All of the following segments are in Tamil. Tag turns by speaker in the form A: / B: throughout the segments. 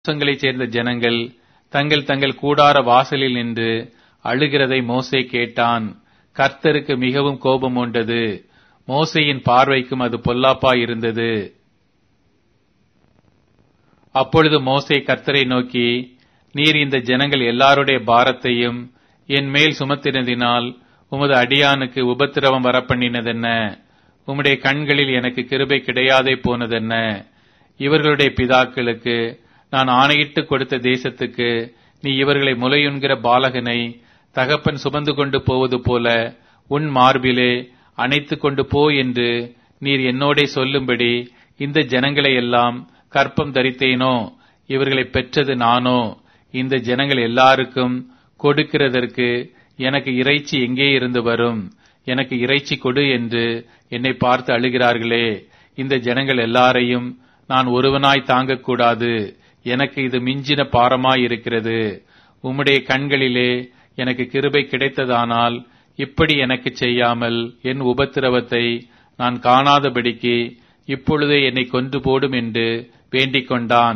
A: வம்சங்களைச் சேர்ந்த ஜனங்கள் தங்கள் தங்கள் கூடார வாசலில் நின்று அழுகிறதை மோசே கேட்டான் கர்த்தருக்கு மிகவும் கோபம் உண்டது மோசேயின் பார்வைக்கும் அது பொல்லாப்பாய் இருந்தது அப்பொழுது மோசே கர்த்தரை நோக்கி நீர் இந்த ஜனங்கள் எல்லாருடைய பாரத்தையும் என் மேல் சுமத்தினதினால் உமது அடியானுக்கு உபத்திரவம் வரப்பண்ணினதென்ன உம்முடைய கண்களில் எனக்கு கிருபை கிடையாதே போனதென்ன இவர்களுடைய பிதாக்களுக்கு நான் ஆணையிட்டு கொடுத்த தேசத்துக்கு நீ இவர்களை முலையுண்கிற பாலகனை தகப்பன் சுமந்து கொண்டு போவது போல உன் மார்பிலே அணைத்துக் கொண்டு போ என்று நீர் என்னோடே சொல்லும்படி இந்த ஜனங்களை எல்லாம் கற்பம் தரித்தேனோ இவர்களை பெற்றது நானோ இந்த ஜனங்கள் எல்லாருக்கும் கொடுக்கிறதற்கு எனக்கு இறைச்சி எங்கே இருந்து வரும் எனக்கு இறைச்சி கொடு என்று என்னை பார்த்து அழுகிறார்களே இந்த ஜனங்கள் எல்லாரையும் நான் ஒருவனாய் தாங்கக்கூடாது எனக்கு இது மிஞ்சின பாரமாய் இருக்கிறது உம்முடைய கண்களிலே எனக்கு கிருபை கிடைத்ததானால் இப்படி எனக்கு செய்யாமல் என் உபத்திரவத்தை நான் காணாதபடிக்கு இப்பொழுதே என்னை கொன்று போடும் என்று வேண்டிக் கொண்டான்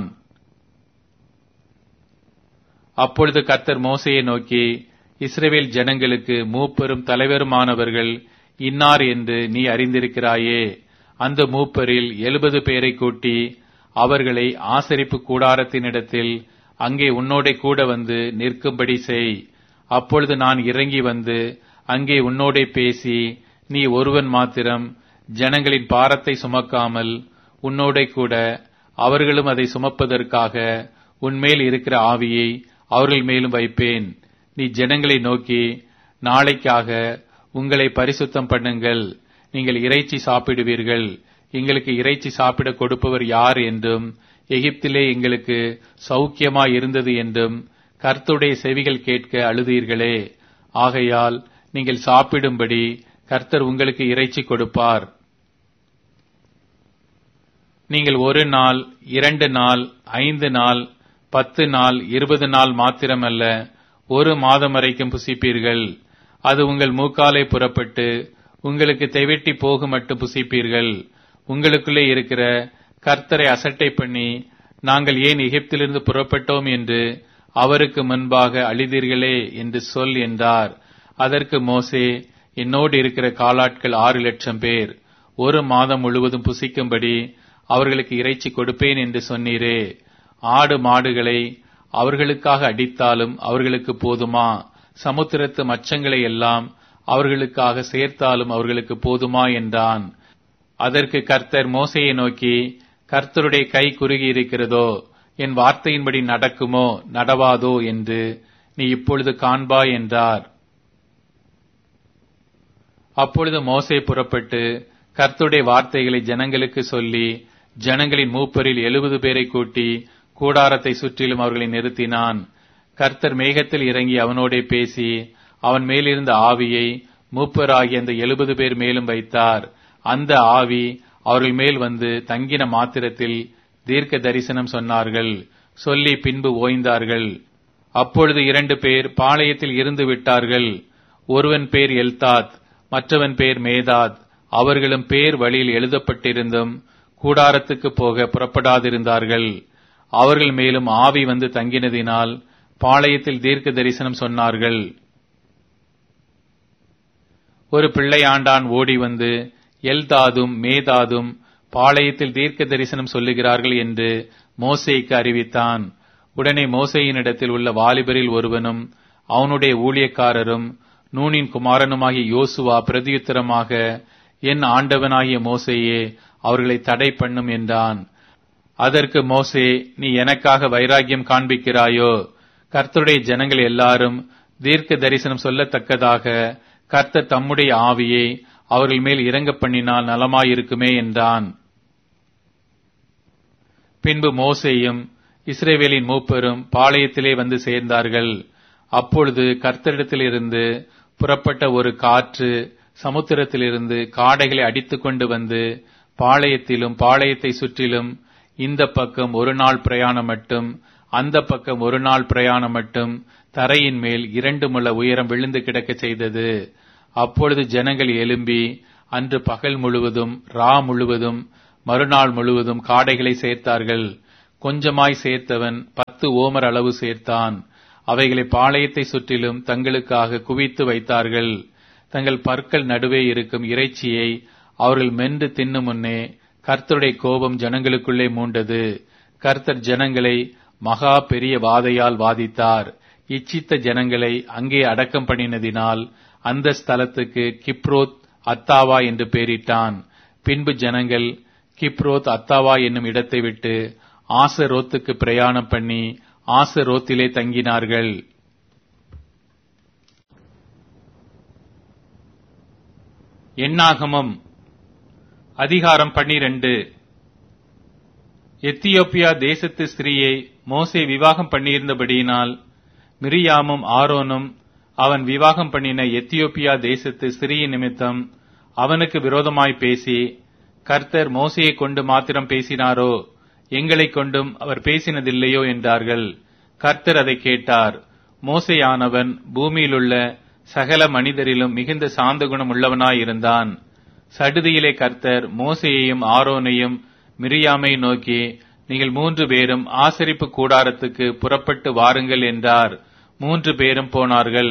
A: அப்பொழுது கர்த்தர் மோசையை நோக்கி இஸ்ரவேல் ஜனங்களுக்கு மூப்பரும் தலைவருமானவர்கள் இன்னார் என்று நீ அறிந்திருக்கிறாயே அந்த மூப்பரில் எழுபது பேரை கூட்டி அவர்களை ஆசரிப்பு கூடாரத்தினிடத்தில் அங்கே உன்னோட கூட வந்து நிற்கும்படி செய் அப்பொழுது நான் இறங்கி வந்து அங்கே உன்னோடே பேசி நீ ஒருவன் மாத்திரம் ஜனங்களின் பாரத்தை சுமக்காமல் உன்னோட கூட அவர்களும் அதை சுமப்பதற்காக உன்மேல் இருக்கிற ஆவியை அவர்கள் மேலும் வைப்பேன் நீ ஜனங்களை நோக்கி நாளைக்காக உங்களை பரிசுத்தம் பண்ணுங்கள் நீங்கள் இறைச்சி சாப்பிடுவீர்கள் எங்களுக்கு இறைச்சி சாப்பிட கொடுப்பவர் யார் என்றும் எகிப்திலே எங்களுக்கு சௌக்கியமாய் இருந்தது என்றும் கர்த்துடைய செவிகள் கேட்க அழுதீர்களே ஆகையால் நீங்கள் சாப்பிடும்படி கர்த்தர் உங்களுக்கு இறைச்சி கொடுப்பார் நீங்கள் ஒரு நாள் இரண்டு நாள் ஐந்து நாள் பத்து நாள் இருபது நாள் மாத்திரமல்ல ஒரு மாதம் வரைக்கும் புசிப்பீர்கள் அது உங்கள் மூக்காலை புறப்பட்டு உங்களுக்கு தெவிட்டி போக மட்டும் புசிப்பீர்கள் உங்களுக்குள்ளே இருக்கிற கர்த்தரை அசட்டை பண்ணி நாங்கள் ஏன் எகிப்திலிருந்து புறப்பட்டோம் என்று அவருக்கு முன்பாக அழிதீர்களே என்று சொல் என்றார் அதற்கு மோசே என்னோடு இருக்கிற காலாட்கள் ஆறு லட்சம் பேர் ஒரு மாதம் முழுவதும் புசிக்கும்படி அவர்களுக்கு இறைச்சி கொடுப்பேன் என்று சொன்னீரே ஆடு மாடுகளை அவர்களுக்காக அடித்தாலும் அவர்களுக்கு போதுமா சமுத்திரத்து மச்சங்களை எல்லாம் அவர்களுக்காக சேர்த்தாலும் அவர்களுக்கு போதுமா என்றான் அதற்கு கர்த்தர் மோசையை நோக்கி கர்த்தருடைய கை குறுகி இருக்கிறதோ என் வார்த்தையின்படி நடக்குமோ நடவாதோ என்று நீ இப்பொழுது காண்பாய் என்றார் அப்பொழுது மோசே புறப்பட்டு கர்த்தருடைய வார்த்தைகளை ஜனங்களுக்கு சொல்லி ஜனங்களின் மூப்பரில் எழுபது பேரை கூட்டி கூடாரத்தை சுற்றிலும் அவர்களை நிறுத்தினான் கர்த்தர் மேகத்தில் இறங்கி அவனோடே பேசி அவன் மேலிருந்த ஆவியை மூப்பராகி அந்த எழுபது பேர் மேலும் வைத்தார் அந்த ஆவி அவர்கள் மேல் வந்து தங்கின மாத்திரத்தில் தீர்க்க தரிசனம் சொன்னார்கள் சொல்லி பின்பு ஓய்ந்தார்கள் அப்பொழுது இரண்டு பேர் பாளையத்தில் இருந்து விட்டார்கள் ஒருவன் பேர் எல்தாத் மற்றவன் பேர் மேதாத் அவர்களும் பேர் வழியில் எழுதப்பட்டிருந்தும் கூடாரத்துக்கு போக புறப்படாதிருந்தார்கள் அவர்கள் மேலும் ஆவி வந்து தங்கினதினால் பாளையத்தில் தீர்க்க தரிசனம் சொன்னார்கள் ஒரு பிள்ளையாண்டான் ஓடி வந்து எல்தாதும் மேதாதும் பாளையத்தில் தீர்க்க தரிசனம் சொல்லுகிறார்கள் என்று மோசேக்கு அறிவித்தான் உடனே மோசையினிடத்தில் உள்ள வாலிபரில் ஒருவனும் அவனுடைய ஊழியக்காரரும் நூனின் குமாரனுமாகிய யோசுவா பிரதியுத்தரமாக என் ஆண்டவனாகிய மோசையே அவர்களை தடை பண்ணும் என்றான் அதற்கு மோசே நீ எனக்காக வைராக்கியம் காண்பிக்கிறாயோ கர்த்தருடைய ஜனங்கள் எல்லாரும் தீர்க்க தரிசனம் சொல்லத்தக்கதாக கர்த்தர் தம்முடைய ஆவியை அவர்கள் மேல் இறங்க பண்ணினால் நலமாயிருக்குமே என்றான் பின்பு மோசேயும் இஸ்ரேவேலின் மூப்பரும் பாளையத்திலே வந்து சேர்ந்தார்கள் அப்பொழுது கர்த்தரிடத்திலிருந்து புறப்பட்ட ஒரு காற்று சமுத்திரத்திலிருந்து காடைகளை அடித்துக் கொண்டு வந்து பாளையத்திலும் பாளையத்தை சுற்றிலும் இந்த பக்கம் ஒரு நாள் பிரயாணம் மட்டும் அந்த பக்கம் ஒரு நாள் பிரயாணம் மட்டும் தரையின் மேல் இரண்டு முழ உயரம் விழுந்து கிடக்க செய்தது அப்பொழுது ஜனங்கள் எழும்பி அன்று பகல் முழுவதும் ரா முழுவதும் மறுநாள் முழுவதும் காடைகளை சேர்த்தார்கள் கொஞ்சமாய் சேர்த்தவன் பத்து ஓமர் அளவு சேர்த்தான் அவைகளை பாளையத்தை சுற்றிலும் தங்களுக்காக குவித்து வைத்தார்கள் தங்கள் பற்கள் நடுவே இருக்கும் இறைச்சியை அவர்கள் மென்று தின்னும் முன்னே கர்த்தருடைய கோபம் ஜனங்களுக்குள்ளே மூண்டது கர்த்தர் ஜனங்களை மகா பெரிய வாதையால் வாதித்தார் இச்சித்த ஜனங்களை அங்கே அடக்கம் பண்ணினதினால் அந்த ஸ்தலத்துக்கு கிப்ரோத் அத்தாவா என்று பெயரிட்டான் பின்பு ஜனங்கள் கிப்ரோத் அத்தாவா என்னும் இடத்தை விட்டு ஆசரோத்துக்கு பிரயாணம் பண்ணி ஆசரோத்திலே தங்கினார்கள் எண்ணாகமம் அதிகாரம் பன்னிரண்டு எத்தியோப்பியா தேசத்து ஸ்திரீயை மோசே விவாகம் பண்ணியிருந்தபடியினால் மிரியாமும் ஆரோனும் அவன் விவாகம் பண்ணின எத்தியோப்பியா தேசத்து ஸ்திரீயின் நிமித்தம் அவனுக்கு விரோதமாய் பேசி கர்த்தர் மோசையை கொண்டு மாத்திரம் பேசினாரோ எங்களைக் கொண்டும் அவர் பேசினதில்லையோ என்றார்கள் கர்த்தர் அதை கேட்டார் மோசையானவன் பூமியிலுள்ள சகல மனிதரிலும் மிகுந்த சாந்த குணம் உள்ளவனாயிருந்தான் சடுதியிலே கர்த்தர் மோசையையும் ஆரோனையும் மிரியாமை நோக்கி நீங்கள் மூன்று பேரும் ஆசரிப்பு கூடாரத்துக்கு புறப்பட்டு வாருங்கள் என்றார் மூன்று பேரும் போனார்கள்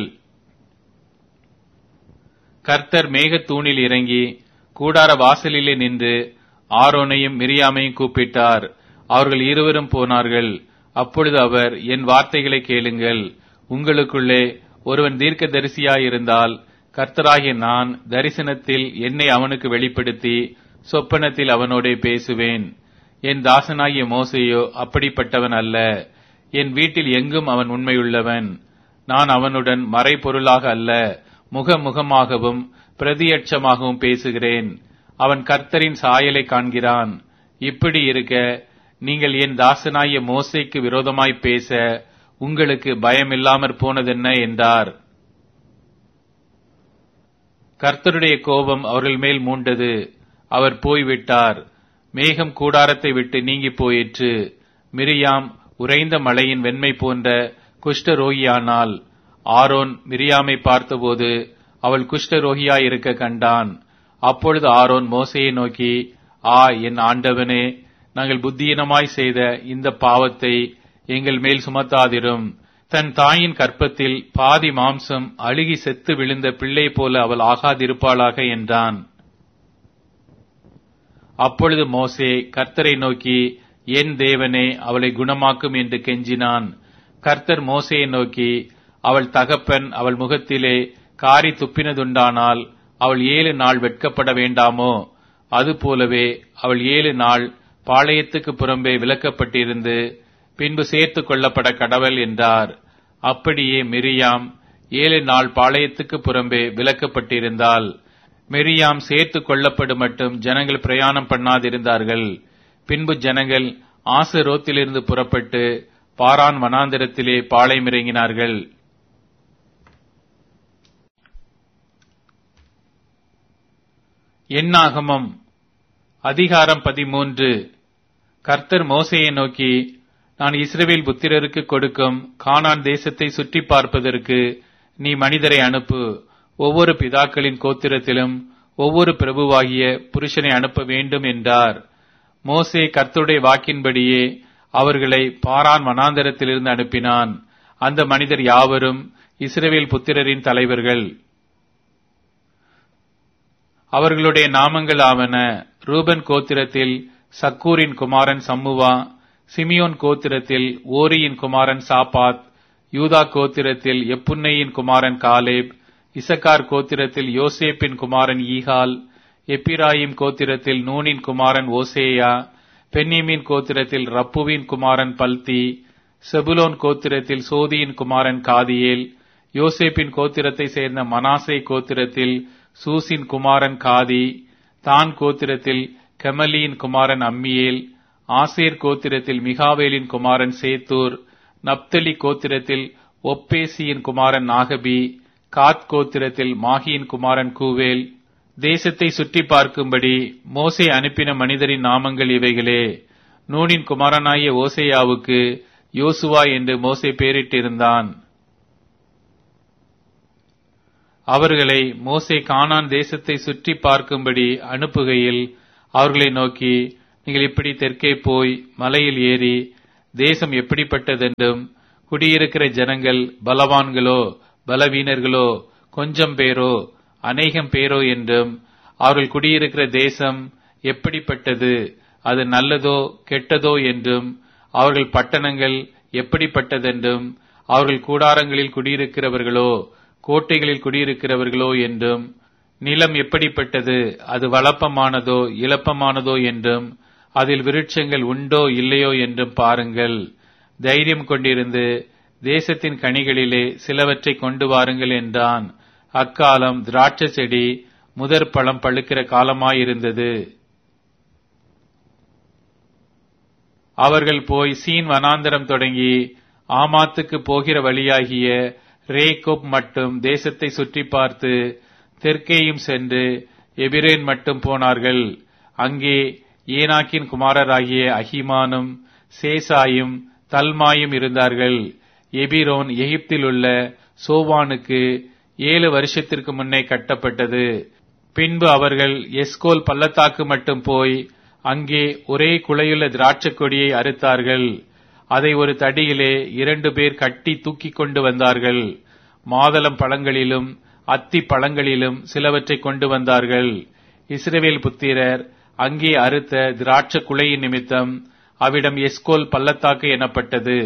A: கர்த்தர் மேகத்தூணில் இறங்கி கூடார வாசலிலே நின்று ஆரோனையும் மிரியாமையும் கூப்பிட்டார் அவர்கள் இருவரும் போனார்கள் அப்பொழுது அவர் என் வார்த்தைகளை கேளுங்கள் உங்களுக்குள்ளே ஒருவன் தீர்க்கதரிசியாயிருந்தால் கர்த்தராகிய நான் தரிசனத்தில் என்னை அவனுக்கு வெளிப்படுத்தி சொப்பனத்தில் அவனோடே பேசுவேன் என் தாசனாகிய மோசையோ அப்படிப்பட்டவன் அல்ல என் வீட்டில் எங்கும் அவன் உண்மையுள்ளவன் நான் அவனுடன் மறைபொருளாக அல்ல முகமுகமாகவும் பிரதியட்சமாகவும் பேசுகிறேன் அவன் கர்த்தரின் சாயலை காண்கிறான் இப்படி இருக்க நீங்கள் என் தாசனாகிய மோசைக்கு விரோதமாய் பேச உங்களுக்கு பயமில்லாமற் போனதென்ன என்றார் கர்த்தருடைய கோபம் அவர்கள் மேல் மூண்டது அவர் போய்விட்டார் மேகம் கூடாரத்தை விட்டு நீங்கி போயிற்று மிரியாம் உறைந்த மலையின் வெண்மை போன்ற குஷ்டரோகியானாள் ஆரோன் மிரியாமை பார்த்தபோது அவள் குஷ்டரோகியாயிருக்க கண்டான் அப்பொழுது ஆரோன் மோசையை நோக்கி ஆ என் ஆண்டவனே நாங்கள் புத்தியீனமாய் செய்த இந்த பாவத்தை எங்கள் மேல் சுமத்தாதிரும் தன் தாயின் கற்பத்தில் பாதி மாம்சம் அழுகி செத்து விழுந்த பிள்ளை போல அவள் ஆகாதிருப்பாளாக என்றான் அப்பொழுது மோசே கர்த்தரை நோக்கி என் தேவனே அவளை குணமாக்கும் என்று கெஞ்சினான் கர்த்தர் மோசையை நோக்கி அவள் தகப்பன் அவள் முகத்திலே காரி துப்பினதுண்டானால் அவள் ஏழு நாள் வெட்கப்பட வேண்டாமோ அதுபோலவே அவள் ஏழு நாள் பாளையத்துக்கு புறம்பே விலக்கப்பட்டிருந்து பின்பு சேர்த்து கொள்ளப்பட கடவல் என்றார் அப்படியே மிரியாம் ஏழு நாள் பாளையத்துக்கு புறம்பே விலக்கப்பட்டிருந்தால் மிரியாம் சேர்த்து கொள்ளப்படும் மட்டும் ஜனங்கள் பிரயாணம் பண்ணாதிருந்தார்கள் பின்பு ஜனங்கள் ஆசரோத்திலிருந்து புறப்பட்டு பாரான் வனாந்திரத்திலே பாளையமிறங்கினார்கள் எண்ணாகமம் அதிகாரம் பதிமூன்று கர்த்தர் மோசையை நோக்கி நான் இஸ்ரவேல் புத்திரருக்கு கொடுக்கும் கானான் தேசத்தை சுற்றி பார்ப்பதற்கு நீ மனிதரை அனுப்பு ஒவ்வொரு பிதாக்களின் கோத்திரத்திலும் ஒவ்வொரு பிரபுவாகிய புருஷனை அனுப்ப வேண்டும் என்றார் மோசே கர்த்தருடைய வாக்கின்படியே அவர்களை பாரான் வனாந்தரத்திலிருந்து அனுப்பினான் அந்த மனிதர் யாவரும் இஸ்ரவேல் புத்திரரின் தலைவர்கள் அவர்களுடைய நாமங்கள் ஆவன ரூபன் கோத்திரத்தில் சக்கூரின் குமாரன் சம்முவா சிமியோன் கோத்திரத்தில் ஓரியின் குமாரன் சாபாத் யூதா கோத்திரத்தில் எப்புன்னையின் குமாரன் காலேப் இசக்கார் கோத்திரத்தில் யோசேப்பின் குமாரன் ஈகால் எப்பிராயிம் கோத்திரத்தில் நூனின் குமாரன் ஓசேயா பென்னிமின் கோத்திரத்தில் ரப்புவின் குமாரன் பல்தி செபுலோன் கோத்திரத்தில் சோதியின் குமாரன் காதியேல் யோசேப்பின் கோத்திரத்தை சேர்ந்த மனாசே கோத்திரத்தில் சூசின் குமாரன் காதி தான் கோத்திரத்தில் கெமலியின் குமாரன் அம்மியேல் ஆசேர் கோத்திரத்தில் மிகாவேலின் குமாரன் சேத்தூர் நப்தலி கோத்திரத்தில் ஒப்பேசியின் குமாரன் நாகபி காத் கோத்திரத்தில் மாகியின் குமாரன் கூவேல் தேசத்தை சுற்றி பார்க்கும்படி மோசே அனுப்பின மனிதரின் நாமங்கள் இவைகளே நூனின் குமாரனாகிய ஓசேயாவுக்கு யோசுவா என்று மோசே பெயரிட்டிருந்தான் அவர்களை மோசே கானான் தேசத்தை சுற்றி பார்க்கும்படி அனுப்புகையில் அவர்களை நோக்கி நீங்கள் இப்படி தெற்கே போய் மலையில் ஏறி தேசம் எப்படிப்பட்டதென்றும் குடியிருக்கிற ஜனங்கள் பலவான்களோ பலவீனர்களோ கொஞ்சம் பேரோ அநேகம் பேரோ என்றும் அவர்கள் குடியிருக்கிற தேசம் எப்படிப்பட்டது அது நல்லதோ கெட்டதோ என்றும் அவர்கள் பட்டணங்கள் எப்படிப்பட்டதென்றும் அவர்கள் கூடாரங்களில் குடியிருக்கிறவர்களோ கோட்டைகளில் குடியிருக்கிறவர்களோ என்றும் நிலம் எப்படிப்பட்டது அது வளப்பமானதோ இளப்பமானதோ என்றும் அதில் விருட்சங்கள் உண்டோ இல்லையோ என்றும் பாருங்கள் தைரியம் கொண்டிருந்து தேசத்தின் கனிகளிலே சிலவற்றை கொண்டு வாருங்கள் என்றான் அக்காலம் திராட்சை செடி முதற் பழம் பழுக்கிற காலமாயிருந்தது அவர்கள் போய் சீன் வனாந்தரம் தொடங்கி ஆமாத்துக்கு போகிற வழியாகிய ரேகோப் மட்டும் தேசத்தை சுற்றி பார்த்து தெற்கேயும் சென்று எபிரேன் மட்டும் போனார்கள் அங்கே ஏனாக்கின் குமாரராகிய அஹிமானும் சேசாயும் தல்மாயும் இருந்தார்கள் எபிரோன் எகிப்தில் உள்ள சோவானுக்கு ஏழு வருஷத்திற்கு முன்னே கட்டப்பட்டது பின்பு அவர்கள் எஸ்கோல் பள்ளத்தாக்கு மட்டும் போய் அங்கே ஒரே குலையுள்ள திராட்சைக் கொடியை அறுத்தார்கள் அதை ஒரு தடியிலே இரண்டு பேர் கட்டி தூக்கிக் கொண்டு வந்தார்கள் மாதளம் பழங்களிலும் அத்தி பழங்களிலும் சிலவற்றை கொண்டு வந்தார்கள் இஸ்ரவேல் புத்திரர் அங்கே அறுத்த திராட்சை குலையின் நிமித்தம் அவ்விடம் எஸ்கோல் பள்ளத்தாக்கு எனப்பட்டது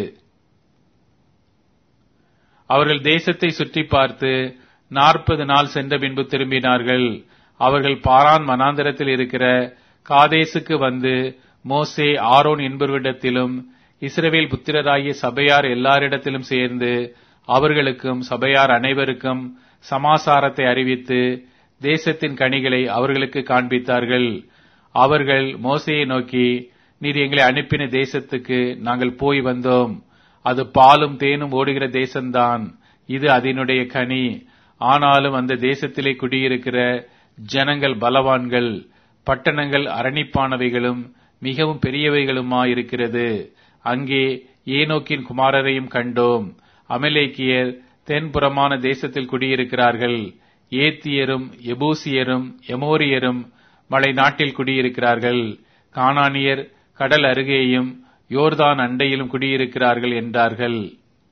A: அவர்கள் தேசத்தை சுற்றி பார்த்து நாற்பது நாள் சென்ற பின்பு திரும்பினார்கள் அவர்கள் பாரான் மனாந்தரத்தில் இருக்கிற காதேசுக்கு வந்து மோசே ஆரோன் என்பவரிடத்திலும் இஸ்ரவேல் புத்திரராகிய சபையார் எல்லாரிடத்திலும் சேர்ந்து அவர்களுக்கும் சபையார் அனைவருக்கும் சமாசாரத்தை அறிவித்து தேசத்தின் கனிகளை அவர்களுக்கு காண்பித்தார்கள் அவர்கள் மோசையை நோக்கி நீர் எங்களை அனுப்பின தேசத்துக்கு நாங்கள் போய் வந்தோம் அது பாலும் தேனும் ஓடுகிற தேசம்தான் இது அதனுடைய கனி ஆனாலும் அந்த தேசத்திலே குடியிருக்கிற ஜனங்கள் பலவான்கள் பட்டணங்கள் அரணிப்பானவைகளும் மிகவும் பெரியவைகளுமாயிருக்கிறது அங்கே ஏனோக்கின் குமாரரையும் கண்டோம் அமலேக்கியர் தென்புறமான தேசத்தில் குடியிருக்கிறார்கள் ஏத்தியரும் எபூசியரும் எமோரியரும் மலை நாட்டில் குடியிருக்கிறார்கள் கானானியர் கடல் அருகேயும் யோர்தான் அண்டையிலும் குடியிருக்கிறார்கள் என்றார்கள்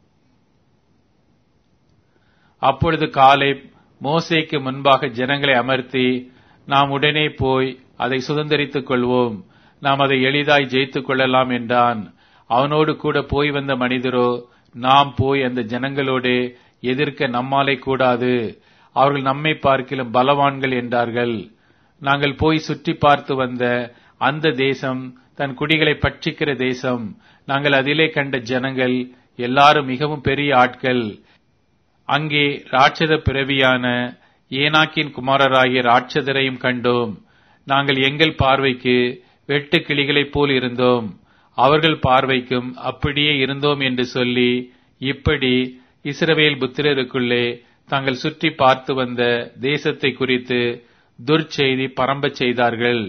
A: அப்பொழுது காலை மோசேக்கு முன்பாக ஜனங்களை அமர்த்தி நாம் உடனே போய் அதை சுதந்திரித்துக் கொள்வோம் நாம் அதை எளிதாய் ஜெயித்துக் கொள்ளலாம் என்றான் அவனோடு கூட போய் வந்த மனிதரோ நாம் போய் அந்த ஜனங்களோடு எதிர்க்க நம்மாலே கூடாது அவர்கள் நம்மை பார்க்கிலும் பலவான்கள் என்றார்கள் நாங்கள் போய் சுற்றி பார்த்து வந்த அந்த தேசம் தன் குடிகளை பட்சிக்கிற தேசம் நாங்கள் அதிலே கண்ட ஜனங்கள் எல்லாரும் மிகவும் பெரிய ஆட்கள் அங்கே ராட்சத பிறவியான ஏனாக்கின் குமாரராகிய ராட்சதரையும் கண்டோம் நாங்கள் எங்கள் பார்வைக்கு வெட்டு கிளிகளைப் போல் இருந்தோம் அவர்கள் பார்வைக்கும் அப்படியே இருந்தோம் என்று சொல்லி இப்படி இஸ்ரவேல் புத்திரருக்குள்ளே தாங்கள் சுற்றி பார்த்து வந்த தேசத்தை குறித்து துர்ச்செய்தி பரம்பச் செய்தார்கள்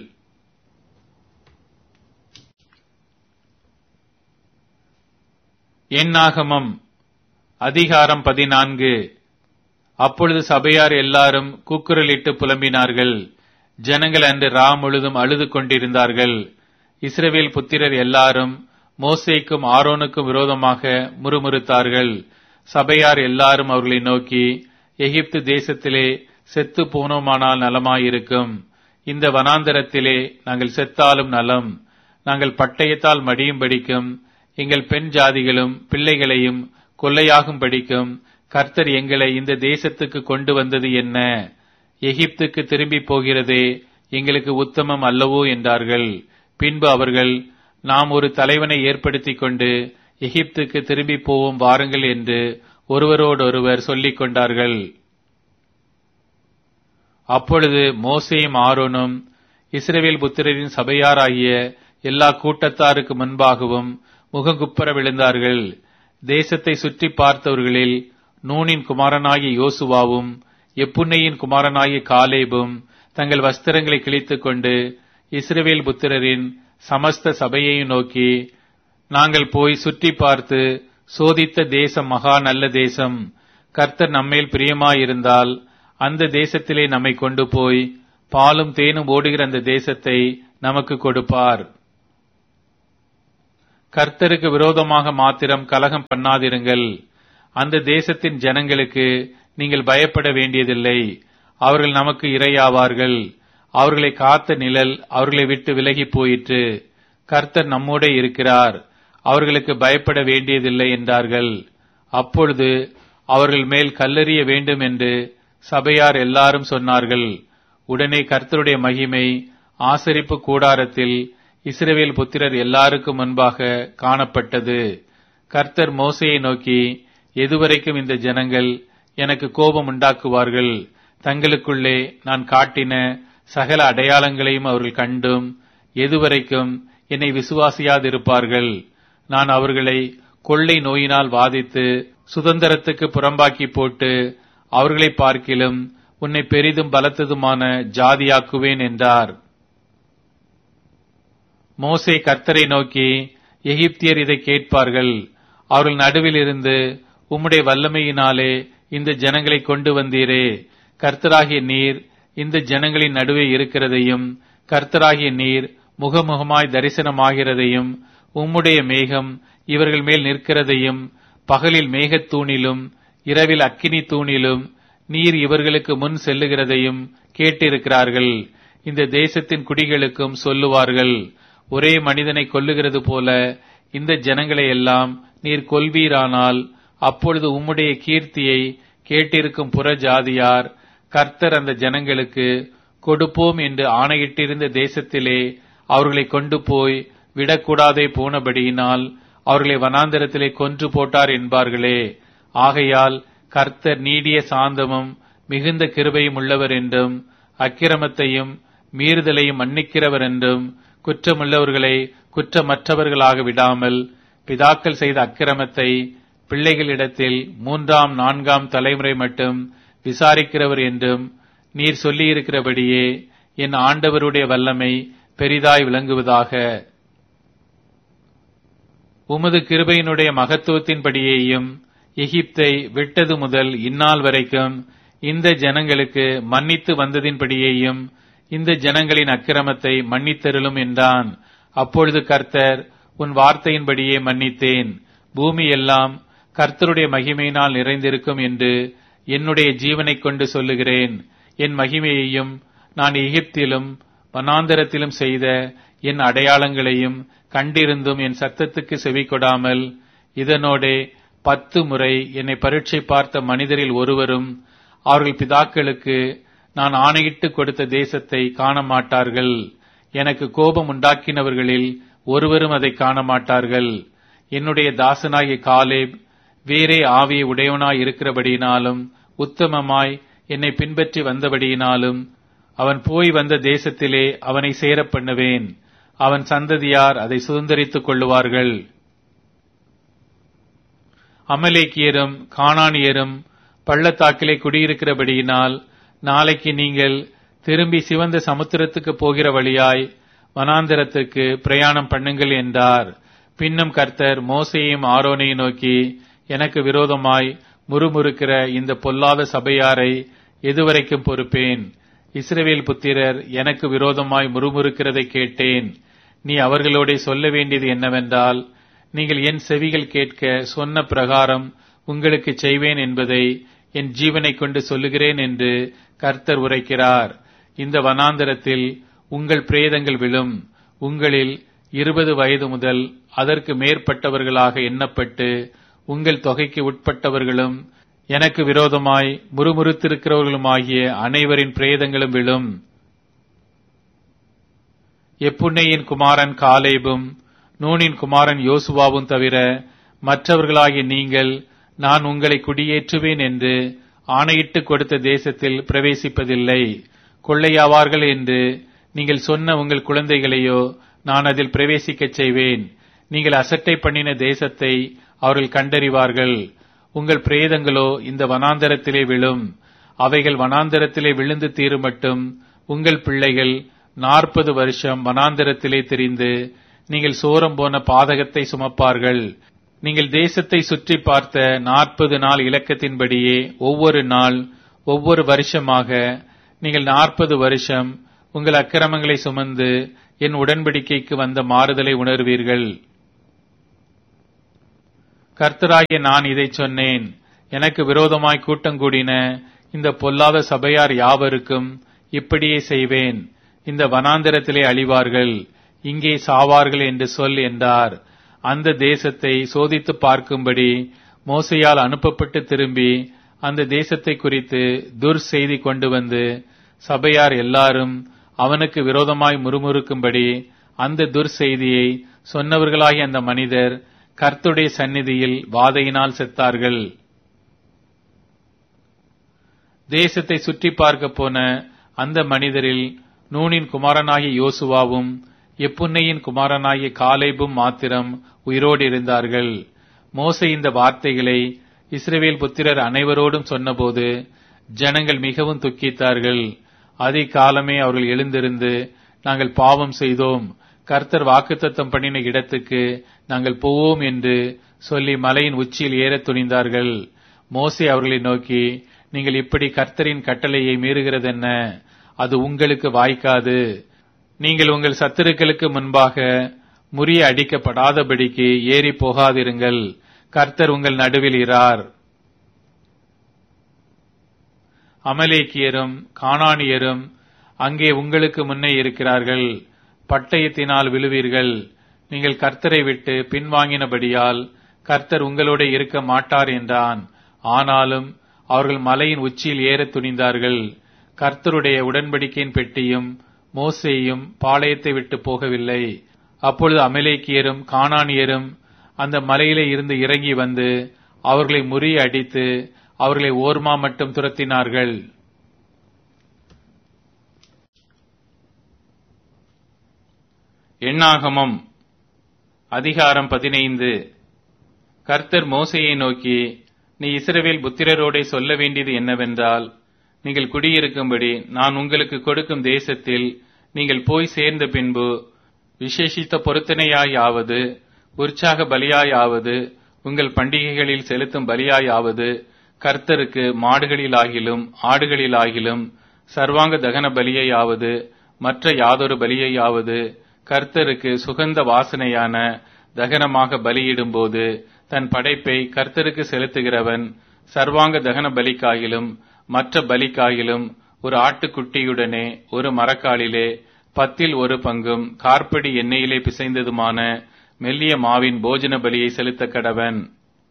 A: எண்ணாகமம் அதிகாரம் பதினான்கு அப்பொழுது சபையார் எல்லாரும் கூக்குரலிட்டு புலம்பினார்கள் ஜனங்கள் அன்று ரா முழுதும் அழுது கொண்டிருந்தார்கள் இஸ்ரவேல் புத்திரர் எல்லாரும் மோசேக்கும் ஆரோனுக்கும் விரோதமாக முறுமுறுத்தார்கள் சபையார் எல்லாரும் அவர்களை நோக்கி எகிப்து தேசத்திலே செத்து போனோமானால் நலமாயிருக்கும் இந்த வனாந்தரத்திலே நாங்கள் செத்தாலும் நலம் நாங்கள் பட்டயத்தால் மடியும் படிக்கும் எங்கள் பெண் ஜாதிகளும் பிள்ளைகளையும் கொள்ளையாகும் படிக்கும் கர்த்தர் எங்களை இந்த தேசத்துக்கு கொண்டு வந்தது என்ன எகிப்துக்கு திரும்பி போகிறதே எங்களுக்கு உத்தமம் அல்லவோ என்றார்கள் பின்பு அவர்கள் நாம் ஒரு தலைவனை ஏற்படுத்திக் கொண்டு எகிப்துக்கு திரும்பி போவோம் வாருங்கள் என்று ஒருவரோடொருவர் சொல்லிக் கொண்டார்கள் அப்பொழுது மோசேயும் ஆரோனும் இஸ்ரவேல் புத்திரரின் சபையாராகிய எல்லா கூட்டத்தாருக்கு முன்பாகவும் முகங்குப்புற விழுந்தார்கள் தேசத்தை சுற்றி பார்த்தவர்களில் நூனின் குமாரனாகிய யோசுவாவும் எப்புன்னையின் குமாரனாகிய காலேபும் தங்கள் வஸ்திரங்களை கிழித்துக் கொண்டு இஸ்ரவேல் புத்திரரின் சமஸ்த சபையையும் நோக்கி நாங்கள் போய் சுற்றி பார்த்து சோதித்த தேசம் மகா நல்ல தேசம் கர்த்தர் நம்மேல் பிரியமாயிருந்தால் அந்த தேசத்திலே நம்மை கொண்டு போய் பாலும் தேனும் ஓடுகிற அந்த தேசத்தை நமக்கு கொடுப்பார் கர்த்தருக்கு விரோதமாக மாத்திரம் கலகம் பண்ணாதிருங்கள் அந்த தேசத்தின் ஜனங்களுக்கு நீங்கள் பயப்பட வேண்டியதில்லை அவர்கள் நமக்கு இரையாவார்கள் அவர்களை காத்த நிழல் அவர்களை விட்டு விலகி போயிற்று கர்த்தர் நம்மோட இருக்கிறார் அவர்களுக்கு பயப்பட வேண்டியதில்லை என்றார்கள் அப்பொழுது அவர்கள் மேல் கல்லெறிய வேண்டும் என்று சபையார் எல்லாரும் சொன்னார்கள் உடனே கர்த்தருடைய மகிமை ஆசரிப்பு கூடாரத்தில் இஸ்ரவேல் புத்திரர் எல்லாருக்கும் முன்பாக காணப்பட்டது கர்த்தர் மோசையை நோக்கி எதுவரைக்கும் இந்த ஜனங்கள் எனக்கு கோபம் உண்டாக்குவார்கள் தங்களுக்குள்ளே நான் காட்டின சகல அடையாளங்களையும் அவர்கள் கண்டும் எதுவரைக்கும் என்னை விசுவாசியாதிருப்பார்கள் நான் அவர்களை கொள்ளை நோயினால் வாதித்து சுதந்திரத்துக்கு புறம்பாக்கி போட்டு அவர்களை பார்க்கிலும் உன்னை பெரிதும் பலத்ததுமான ஜாதியாக்குவேன் என்றார் மோசே கர்த்தரை நோக்கி எகிப்தியர் இதை கேட்பார்கள் அவர்கள் நடுவில் இருந்து உம்முடைய வல்லமையினாலே இந்த ஜனங்களை கொண்டு வந்தீரே கர்த்தராகிய நீர் இந்த ஜனங்களின் நடுவே இருக்கிறதையும் கர்த்தராகிய நீர் முகமுகமாய் தரிசனமாகிறதையும் உம்முடைய மேகம் இவர்கள் மேல் நிற்கிறதையும் பகலில் மேகத்தூணிலும் இரவில் அக்கினி தூணிலும் நீர் இவர்களுக்கு முன் செல்லுகிறதையும் கேட்டிருக்கிறார்கள் இந்த தேசத்தின் குடிகளுக்கும் சொல்லுவார்கள் ஒரே மனிதனை கொல்லுகிறது போல இந்த ஜனங்களை எல்லாம் நீர் கொல்வீரானால் அப்பொழுது உம்முடைய கீர்த்தியை கேட்டிருக்கும் புற ஜாதியார் கர்த்தர் அந்த ஜனங்களுக்கு கொடுப்போம் என்று ஆணையிட்டிருந்த தேசத்திலே அவர்களை கொண்டு போய் விடக்கூடாதே போனபடியினால் அவர்களை வனாந்தரத்திலே கொன்று போட்டார் என்பார்களே ஆகையால் கர்த்தர் நீடிய சாந்தமும் மிகுந்த கிருபையும் உள்ளவர் என்றும் அக்கிரமத்தையும் மீறுதலையும் மன்னிக்கிறவர் என்றும் குற்றமுள்ளவர்களை குற்றமற்றவர்களாக விடாமல் பிதாக்கள் செய்த அக்கிரமத்தை பிள்ளைகளிடத்தில் மூன்றாம் நான்காம் தலைமுறை மட்டும் விசாரிக்கிறவர் என்றும் நீர் சொல்லியிருக்கிறபடியே என் ஆண்டவருடைய வல்லமை பெரிதாய் விளங்குவதாக உமது கிருபையினுடைய மகத்துவத்தின்படியேயும் எகிப்தை விட்டது முதல் இந்நாள் வரைக்கும் இந்த ஜனங்களுக்கு மன்னித்து வந்ததின்படியேயும் இந்த ஜனங்களின் அக்கிரமத்தை மன்னித்தருளும் என்றான் அப்பொழுது கர்த்தர் உன் வார்த்தையின்படியே மன்னித்தேன் பூமி எல்லாம் கர்த்தருடைய மகிமையினால் நிறைந்திருக்கும் என்று என்னுடைய ஜீவனைக் கொண்டு சொல்லுகிறேன் என் மகிமையையும் நான் எகிப்திலும் வனாந்தரத்திலும் செய்த என் அடையாளங்களையும் கண்டிருந்தும் என் சத்தத்துக்கு செவி கொடாமல் இதனோடே பத்து முறை என்னை பரீட்சை பார்த்த மனிதரில் ஒருவரும் அவர்கள் பிதாக்களுக்கு நான் ஆணையிட்டு கொடுத்த தேசத்தை காண மாட்டார்கள் எனக்கு கோபம் உண்டாக்கினவர்களில் ஒருவரும் அதை காண மாட்டார்கள் என்னுடைய தாசனாகிய காலேப் வேறே ஆவியை உடையவனாய் இருக்கிறபடியினாலும் உத்தமமாய் என்னை பின்பற்றி வந்தபடியினாலும் அவன் போய் வந்த தேசத்திலே அவனை சேரப் பண்ணுவேன் அவன் சந்ததியார் அதை சுதந்திரித்துக் கொள்ளுவார்கள் அமலேக்கியரும் காணானியரும் பள்ளத்தாக்கிலே குடியிருக்கிறபடியினால் நாளைக்கு நீங்கள் திரும்பி சிவந்த சமுத்திரத்துக்கு போகிற வழியாய் வனாந்தரத்துக்கு பிரயாணம் பண்ணுங்கள் என்றார் பின்னும் கர்த்தர் மோசையும் ஆரோனையும் நோக்கி எனக்கு விரோதமாய் முறுமுறுக்கிற இந்த பொல்லாத சபையாரை எதுவரைக்கும் பொறுப்பேன் இஸ்ரவேல் புத்திரர் எனக்கு விரோதமாய் முறுமுறுக்கிறதை கேட்டேன் நீ அவர்களோட சொல்ல வேண்டியது என்னவென்றால் நீங்கள் என் செவிகள் கேட்க சொன்ன பிரகாரம் உங்களுக்கு செய்வேன் என்பதை என் ஜீவனைக் கொண்டு சொல்லுகிறேன் என்று கர்த்தர் உரைக்கிறார் இந்த வனாந்தரத்தில் உங்கள் பிரேதங்கள் விழும் உங்களில் இருபது வயது முதல் அதற்கு மேற்பட்டவர்களாக எண்ணப்பட்டு உங்கள் தொகைக்கு உட்பட்டவர்களும் எனக்கு விரோதமாய் முறுமுறுத்திருக்கிறவர்களுமாகிய அனைவரின் பிரேதங்களும் விழும் எப்புன்னையின் குமாரன் காலேபும் நூனின் குமாரன் யோசுவாவும் தவிர மற்றவர்களாகிய நீங்கள் நான் உங்களை குடியேற்றுவேன் என்று ஆணையிட்டு கொடுத்த தேசத்தில் பிரவேசிப்பதில்லை கொள்ளையாவார்கள் என்று நீங்கள் சொன்ன உங்கள் குழந்தைகளையோ நான் அதில் பிரவேசிக்கச் செய்வேன் நீங்கள் அசட்டை பண்ணின தேசத்தை அவர்கள் கண்டறிவார்கள் உங்கள் பிரேதங்களோ இந்த வனாந்தரத்திலே விழும் அவைகள் வனாந்தரத்திலே விழுந்து தீரும் மட்டும் உங்கள் பிள்ளைகள் நாற்பது வருஷம் வனாந்தரத்திலே திரிந்து நீங்கள் சோரம் போன பாதகத்தை சுமப்பார்கள் நீங்கள் தேசத்தை சுற்றி பார்த்த நாற்பது நாள் இலக்கத்தின்படியே ஒவ்வொரு நாள் ஒவ்வொரு வருஷமாக நீங்கள் நாற்பது வருஷம் உங்கள் அக்கிரமங்களை சுமந்து என் உடன்படிக்கைக்கு வந்த மாறுதலை உணர்வீர்கள் கர்த்தராகிய நான் இதைச் சொன்னேன் எனக்கு விரோதமாய் கூட்டம் கூடின இந்த பொல்லாத சபையார் யாவருக்கும் இப்படியே செய்வேன் இந்த வனாந்திரத்திலே அழிவார்கள் இங்கே சாவார்கள் என்று சொல் என்றார் அந்த தேசத்தை சோதித்து பார்க்கும்படி மோசையால் அனுப்பப்பட்டு திரும்பி அந்த தேசத்தை குறித்து துர் செய்தி கொண்டு வந்து சபையார் எல்லாரும் அவனுக்கு விரோதமாய் முறுமுறுக்கும்படி அந்த துர் செய்தியை சொன்னவர்களாகிய அந்த மனிதர் கர்த்துடைய சந்நிதியில் வாதையினால் செத்தார்கள் தேசத்தை சுற்றி பார்க்க போன அந்த மனிதரில் நூனின் குமாரனாகிய யோசுவாவும் எப்புன்னையின் குமாரனாகிய காலேபும் மாத்திரம் உயிரோடு இருந்தார்கள் மோசே இந்த வார்த்தைகளை இஸ்ரவேல் புத்திரர் அனைவரோடும் சொன்னபோது ஜனங்கள் மிகவும் துக்கித்தார்கள் அதிகாலமே அவர்கள் எழுந்திருந்து நாங்கள் பாவம் செய்தோம் கர்த்தர் வாக்குத்தத்தம் பண்ணின இடத்துக்கு நாங்கள் போவோம் என்று சொல்லி மலையின் உச்சியில் ஏறத் துணிந்தார்கள் மோசே அவர்களை நோக்கி நீங்கள் இப்படி கர்த்தரின் கட்டளையை மீறுகிறதென்ன அது உங்களுக்கு வாய்க்காது நீங்கள் உங்கள் சத்துருக்களுக்கு முன்பாக முறிய அடிக்கப்படாதபடிக்கு ஏறி போகாதிருங்கள் கர்த்தர் உங்கள் நடுவில் இரார் அமலேக்கியரும் கானானியரும் அங்கே உங்களுக்கு முன்னே இருக்கிறார்கள் பட்டயத்தினால் விழுவீர்கள் நீங்கள் கர்த்தரை விட்டு பின்வாங்கினபடியால் கர்த்தர் உங்களோட இருக்க மாட்டார் என்றான் ஆனாலும் அவர்கள் மலையின் உச்சியில் ஏறத் துணிந்தார்கள் கர்த்தருடைய உடன்படிக்கையின் பெட்டியும் மோசேயும் பாளையத்தை விட்டு போகவில்லை அப்பொழுது அமலேக்கியரும் கானானியரும் அந்த மலையிலே இருந்து இறங்கி வந்து அவர்களை முறிய அடித்து அவர்களை ஓர்மா மட்டும் துரத்தினார்கள் எண்ணாகமம் அதிகாரம் பதினைந்து கர்த்தர் மோசையை நோக்கி நீ இஸ்ரவேல் புத்திரரோடே சொல்ல வேண்டியது என்னவென்றால் நீங்கள் குடியிருக்கும்படி நான் உங்களுக்கு கொடுக்கும் தேசத்தில் நீங்கள் போய் சேர்ந்த பின்பு விசேஷித்த பொருத்தனையாயாவது உற்சாக பலியாயாவது உங்கள் பண்டிகைகளில் செலுத்தும் பலியாயாவது கர்த்தருக்கு மாடுகளிலாகிலும் ஆடுகளிலாகிலும் சர்வாங்க தகன பலியையாவது மற்ற யாதொரு பலியையாவது கர்த்தருக்கு சுகந்த வாசனையான தகனமாக பலியிடும்போது தன் படைப்பை கர்த்தருக்கு செலுத்துகிறவன் சர்வாங்க தகன பலிக்காகிலும் மற்ற பலிக்காகிலும் ஒரு ஆட்டுக்குட்டியுடனே ஒரு மரக்காலிலே பத்தில் ஒரு பங்கும் கார்படி எண்ணெயிலே பிசைந்ததுமான மெல்லிய மாவின் போஜன பலியை செலுத்த கடவன்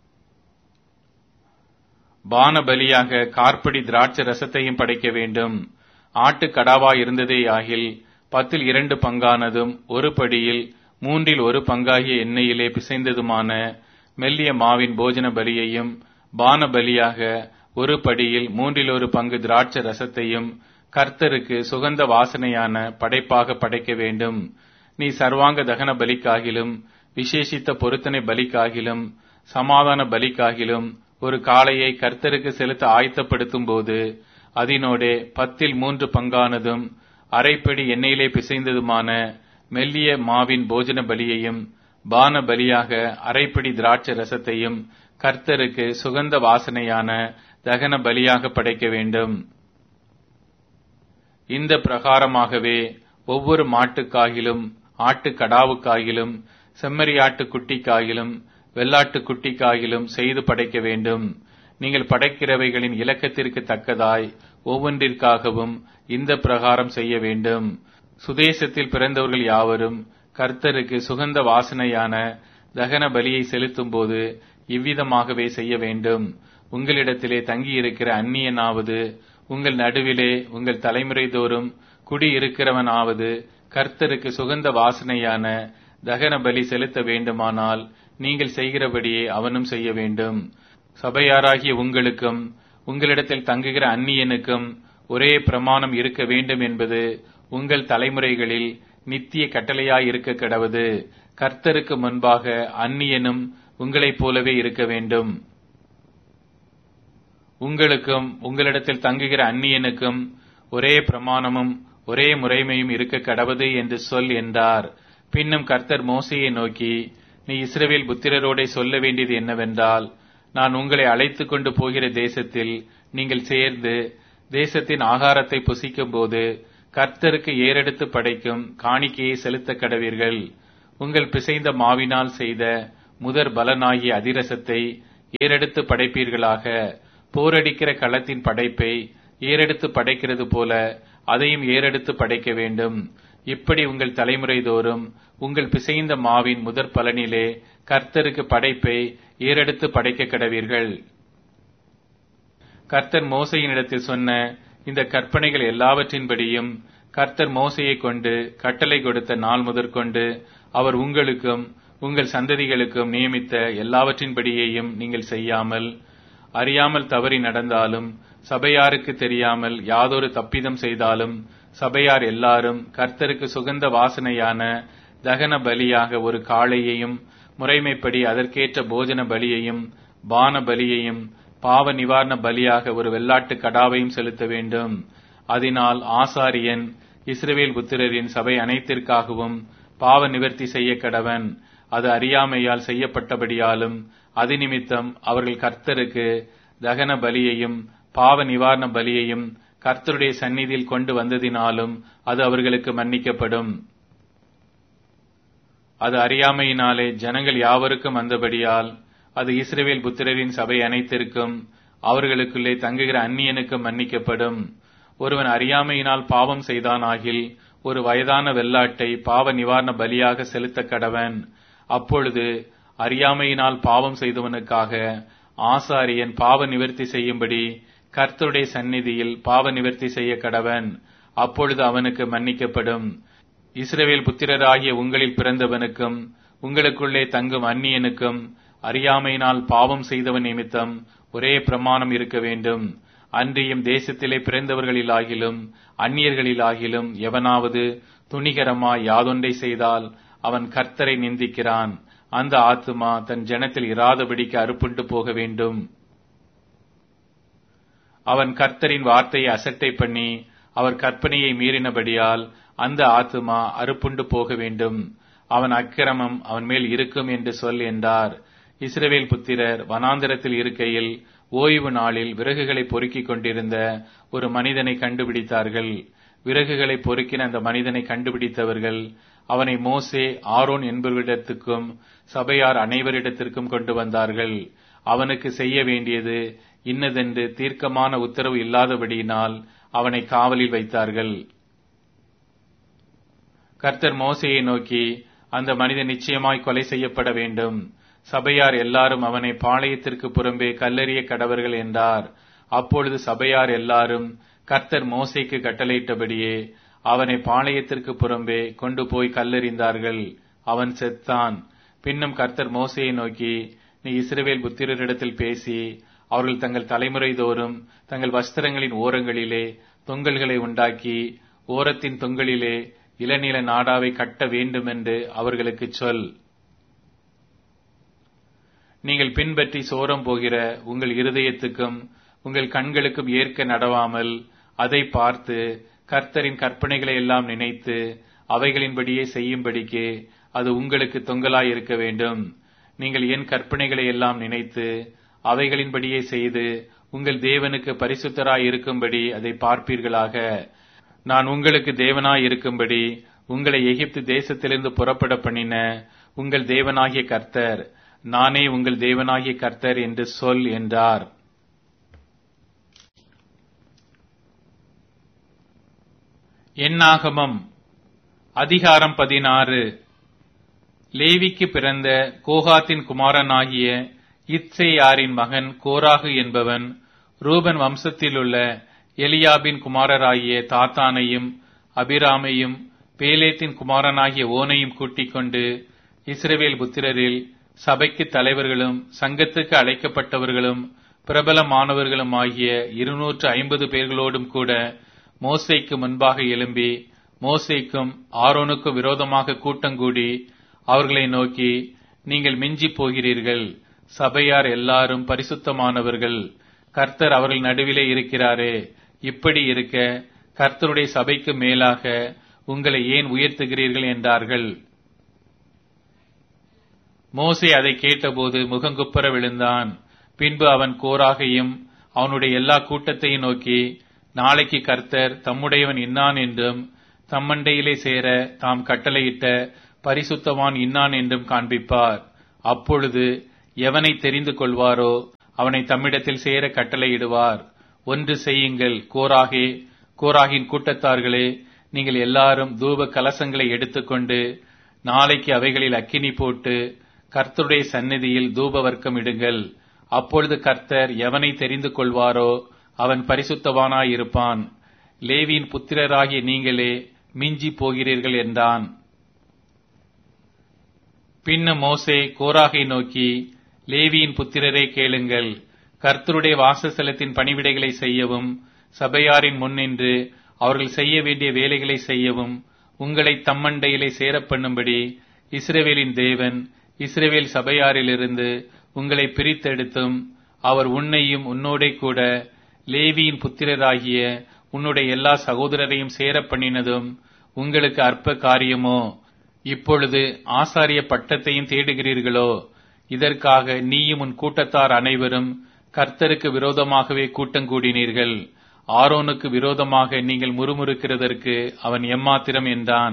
A: பான பலியாக கார்படி திராட்சை ரசத்தையும் படைக்க வேண்டும் ஆட்டு கடாவா இருந்ததே ஆகில் பத்தில் இரண்டு பங்கானதும் ஒரு படியில் மூன்றில் ஒரு பங்காகிய எண்ணெயிலே பிசைந்ததுமான மெல்லிய மாவின் போஜன பலியையும் பான பலியாக ஒரு படியில் மூன்றில் ஒரு பங்கு திராட்சை ரசத்தையும் கர்த்தருக்கு சுகந்த வாசனையான படைப்பாக படைக்க வேண்டும் நீ சர்வாங்க தகன பலிக்காகிலும் விசேஷித்த பொருத்தனை பலிக்காகிலும் சமாதான பலிக்காகிலும் ஒரு காளையை கர்த்தருக்கு செலுத்த ஆயத்தப்படுத்தும் போது அதனோடே பத்தில் மூன்று பங்கானதும் அரைப்படி எண்ணெயிலே பிசைந்ததுமான மெல்லிய மாவின் போஜன பலியையும் பான பலியாக அரைப்படி திராட்சை ரசத்தையும் கர்த்தருக்கு சுகந்த வாசனையான தகன பலியாக படைக்க வேண்டும் இந்த பிரகாரமாகவே ஒவ்வொரு மாட்டுக்காகிலும் ஆட்டு கடாவுக்காகிலும் செம்மறியாட்டு குட்டிக்காகிலும் வெள்ளாட்டு குட்டிக்காகிலும் செய்து படைக்க வேண்டும் நீங்கள் படைக்கிறவைகளின் இலக்கத்திற்கு தக்கதாய் ஒவ்வொன்றிற்காகவும் இந்த பிரகாரம் செய்ய வேண்டும் சுதேசத்தில் பிறந்தவர்கள் யாவரும் கர்த்தருக்கு சுகந்த வாசனையான தகன பலியை செலுத்தும் போது இவ்விதமாகவே செய்ய வேண்டும் உங்களிடத்திலே தங்கியிருக்கிற அந்நியனாவது உங்கள் நடுவிலே உங்கள் தலைமுறை தோறும் குடியிருக்கிறவனாவது கர்த்தருக்கு சுகந்த வாசனையான தகன பலி செலுத்த வேண்டுமானால் நீங்கள் செய்கிறபடியே அவனும் செய்ய வேண்டும் சபையாராகிய உங்களுக்கும் உங்களிடத்தில் தங்குகிற அந்நியனுக்கும் ஒரே பிரமாணம் இருக்க வேண்டும் என்பது உங்கள் தலைமுறைகளில் நித்திய கட்டளையாய் இருக்க கிடவது கர்த்தருக்கு முன்பாக அந்நியனும் உங்களைப் போலவே இருக்க வேண்டும் உங்களுக்கும் உங்களிடத்தில் தங்குகிற அந்நியனுக்கும் ஒரே பிரமாணமும் ஒரே முறைமையும் இருக்க கடவது என்று சொல் என்றார் பின்னும் கர்த்தர் மோசையை நோக்கி நீ இஸ்ரவேல் புத்திரரோடே சொல்ல வேண்டியது என்னவென்றால் நான் உங்களை அழைத்துக் கொண்டு போகிற தேசத்தில் நீங்கள் சேர்ந்து தேசத்தின் ஆகாரத்தை புசிக்கும் போது கர்த்தருக்கு ஏறெடுத்து படைக்கும் காணிக்கையை செலுத்த கடவீர்கள் உங்கள் பிசைந்த மாவினால் செய்த முதற் பலனாகிய அதிரசத்தை ஏறெடுத்து படைப்பீர்களாக போரடிக்கிற களத்தின் படைப்பை ஏறெடுத்து படைக்கிறது போல அதையும் ஏறெடுத்து படைக்க வேண்டும் இப்படி உங்கள் தலைமுறை தோறும் உங்கள் பிசைந்த மாவின் முதற் பலனிலே கர்த்தருக்கு படைப்பை ஏறெடுத்து படைக்க கடவீர்கள் கர்த்தர் மோசையினிடத்தில் சொன்ன இந்த கற்பனைகள் எல்லாவற்றின்படியும் கர்த்தர் மோசையை கொண்டு கட்டளை கொடுத்த நாள் முதற்கொண்டு அவர் உங்களுக்கும் உங்கள் சந்ததிகளுக்கும் நியமித்த எல்லாவற்றின்படியேயும் நீங்கள் செய்யாமல் அறியாமல் தவறி நடந்தாலும் சபையாருக்கு தெரியாமல் யாதொரு தப்பிதம் செய்தாலும் சபையார் எல்லாரும் கர்த்தருக்கு சுகந்த வாசனையான தகன பலியாக ஒரு காளையையும் முறைமைப்படி அதற்கேற்ற போஜன பலியையும் பான பலியையும் பாவ நிவாரண பலியாக ஒரு வெள்ளாட்டு கடாவையும் செலுத்த வேண்டும் அதனால் ஆசாரியன் இஸ்ரவேல் புத்திரரின் சபை அனைத்திற்காகவும் பாவ நிவர்த்தி செய்ய கடவன் அது அறியாமையால் செய்யப்பட்டபடியாலும் அது நிமித்தம் அவர்கள் கர்த்தருக்கு தகன பலியையும் பாவ நிவாரண பலியையும் கர்த்தருடைய சந்நிதியில் கொண்டு வந்ததினாலும் அது அவர்களுக்கு மன்னிக்கப்படும் அது அறியாமையினாலே ஜனங்கள் யாவருக்கும் வந்தபடியால் அது இஸ்ரவேல் புத்திரரின் சபை அனைத்திற்கும் அவர்களுக்குள்ளே தங்குகிற அந்நியனுக்கும் மன்னிக்கப்படும் ஒருவன் அறியாமையினால் பாவம் செய்தானாகில் ஒரு வயதான வெள்ளாட்டை பாவ நிவாரண பலியாக செலுத்த கடவன் அப்பொழுது அறியாமையினால் பாவம் செய்தவனுக்காக ஆசாரியன் பாவ நிவர்த்தி செய்யும்படி கர்த்தருடைய சந்நிதியில் பாவ நிவர்த்தி செய்ய கடவன் அப்பொழுது அவனுக்கு மன்னிக்கப்படும் இஸ்ரவேல் புத்திரராகிய உங்களில் பிறந்தவனுக்கும் உங்களுக்குள்ளே தங்கும் அந்நியனுக்கும் அறியாமையினால் பாவம் செய்தவன் நிமித்தம் ஒரே பிரமாணம் இருக்க வேண்டும் அன்றியும் தேசத்திலே பிறந்தவர்களிலாகிலும் அந்நியர்களிலாகிலும் எவனாவது துணிகரமாய் யாதொன்றை செய்தால் அவன் கர்த்தரை நிந்திக்கிறான் அந்த ஆத்துமா தன் ஜனத்தில் இராதபடிக்கு அறுப்புண்டு போக வேண்டும் அவன் கர்த்தரின் வார்த்தையை அசட்டை பண்ணி அவர் கற்பனையை மீறினபடியால் அந்த ஆத்துமா அறுப்புண்டு போக வேண்டும் அவன் அக்கிரமம் அவன் மேல் இருக்கும் என்று சொல் என்றார் இஸ்ரவேல் புத்திரர் வனாந்திரத்தில் இருக்கையில் ஓய்வு நாளில் விறகுகளை பொறுக்கிக் கொண்டிருந்த ஒரு மனிதனை கண்டுபிடித்தார்கள் விறகுகளை பொறுக்கின அந்த மனிதனை கண்டுபிடித்தவர்கள் அவனை மோசே ஆரோன் என்பவரிடத்துக்கும் சபையார் அனைவரிடத்திற்கும் கொண்டு வந்தார்கள் அவனுக்கு செய்ய வேண்டியது இன்னதென்று தீர்க்கமான உத்தரவு இல்லாதபடியினால் அவனை காவலில் வைத்தார்கள் கர்த்தர் மோசையை நோக்கி அந்த மனிதன் நிச்சயமாய் கொலை செய்யப்பட வேண்டும் சபையார் எல்லாரும் அவனை பாளையத்திற்கு புறம்பே கல்லறிய கடவர்கள் என்றார் அப்பொழுது சபையார் எல்லாரும் கர்த்தர் மோசைக்கு கட்டளையிட்டபடியே அவனை பாளையத்திற்கு புறம்பே கொண்டு போய் கல்லெறிந்தார்கள் அவன் செத்தான் பின்னும் கர்த்தர் மோசையை நோக்கி நீ இஸ்ரவேல் புத்திரரிடத்தில் பேசி அவர்கள் தங்கள் தலைமுறை தோறும் தங்கள் வஸ்திரங்களின் ஓரங்களிலே தொங்கல்களை உண்டாக்கி ஓரத்தின் தொங்கலிலே இளநில நாடாவை கட்ட வேண்டும் என்று அவர்களுக்கு சொல் நீங்கள் பின்பற்றி சோரம் போகிற உங்கள் இருதயத்துக்கும் உங்கள் கண்களுக்கும் ஏற்க நடவாமல் அதை பார்த்து கர்த்தரின் கற்பனைகளை எல்லாம் நினைத்து அவைகளின்படியே செய்யும்படிக்கு அது உங்களுக்கு தொங்கலாய் இருக்க வேண்டும் நீங்கள் என் கற்பனைகளை எல்லாம் நினைத்து அவைகளின்படியே செய்து உங்கள் தேவனுக்கு பரிசுத்தராய் இருக்கும்படி அதை பார்ப்பீர்களாக நான் உங்களுக்கு தேவனாய் இருக்கும்படி உங்களை எகிப்து தேசத்திலிருந்து புறப்பட பண்ணின உங்கள் தேவனாகிய கர்த்தர் நானே உங்கள் தேவனாகிய கர்த்தர் என்று சொல் என்றார் எண்ணாகமம் அதிகாரம் பதினாறு லேவிக்கு பிறந்த கோகாத்தின் குமாரனாகிய இத்சேயாரின் மகன் கோராகு என்பவன் ரூபன் வம்சத்திலுள்ள எலியாபின் குமாரராகிய தாத்தானையும் அபிராமையும் பேலேத்தின் குமாரனாகிய ஓனையும் கூட்டிக் கொண்டு இஸ்ரவேல் புத்திரரில் சபைக்கு தலைவர்களும் சங்கத்துக்கு அழைக்கப்பட்டவர்களும் பிரபலமானவர்களும் ஆகிய இருநூற்று ஐம்பது பேர்களோடும் கூட மோசைக்கு முன்பாக எழும்பி மோசைக்கும் ஆரோனுக்கும் விரோதமாக கூட்டங்கூடி அவர்களை நோக்கி நீங்கள் மிஞ்சி போகிறீர்கள் சபையார் எல்லாரும் பரிசுத்தமானவர்கள் கர்த்தர் அவர்கள் நடுவிலே இருக்கிறாரே இப்படி இருக்க கர்த்தருடைய சபைக்கு மேலாக உங்களை ஏன் உயர்த்துகிறீர்கள் என்றார்கள் மோசே அதை கேட்டபோது முகங்குப்புற விழுந்தான் பின்பு அவன் கோராகையும் அவனுடைய எல்லா கூட்டத்தையும் நோக்கி நாளைக்கு கர்த்தர் தம்முடையவன் இன்னான் என்றும் தம்மண்டையிலே சேர தாம் கட்டளையிட்ட பரிசுத்தவான் இன்னான் என்றும் காண்பிப்பார் அப்பொழுது எவனை தெரிந்து கொள்வாரோ அவனை தம்மிடத்தில் சேர கட்டளையிடுவார் ஒன்று செய்யுங்கள் கோராகே கோராகின் கூட்டத்தார்களே நீங்கள் எல்லாரும் தூப கலசங்களை எடுத்துக்கொண்டு நாளைக்கு அவைகளில் அக்கினி போட்டு கர்த்தருடைய சந்நிதியில் தூப வர்க்கம் இடுங்கள் அப்பொழுது கர்த்தர் எவனை தெரிந்து கொள்வாரோ அவன் பரிசுத்தவானாயிருப்பான் லேவியின் புத்திரராகிய நீங்களே மிஞ்சி போகிறீர்கள் என்றான் பின்ன மோசே கோராகை நோக்கி லேவியின் புத்திரரே கேளுங்கள் கர்த்தருடைய வாசஸ்தலத்தின் பணிவிடைகளை செய்யவும் சபையாரின் முன்னின்று அவர்கள் செய்ய வேண்டிய வேலைகளை செய்யவும் உங்களை தம்மண்டையிலே சேரப்பண்ணும்படி இஸ்ரவேலின் தேவன் இஸ்ரவேல் சபையாரிலிருந்து உங்களை பிரித்தெடுத்தும் அவர் உன்னையும் உன்னோடே கூட லேவியின் புத்திரராகிய உன்னுடைய எல்லா சகோதரரையும் சேரப் பண்ணினதும் உங்களுக்கு அற்ப காரியமோ இப்பொழுது ஆசாரிய பட்டத்தையும் தேடுகிறீர்களோ இதற்காக நீயும் உன் கூட்டத்தார் அனைவரும் கர்த்தருக்கு விரோதமாகவே கூட்டங்கூடினீர்கள் ஆரோனுக்கு விரோதமாக நீங்கள் முறுமுறுக்கிறதற்கு அவன் எம்மாத்திரம் என்றான்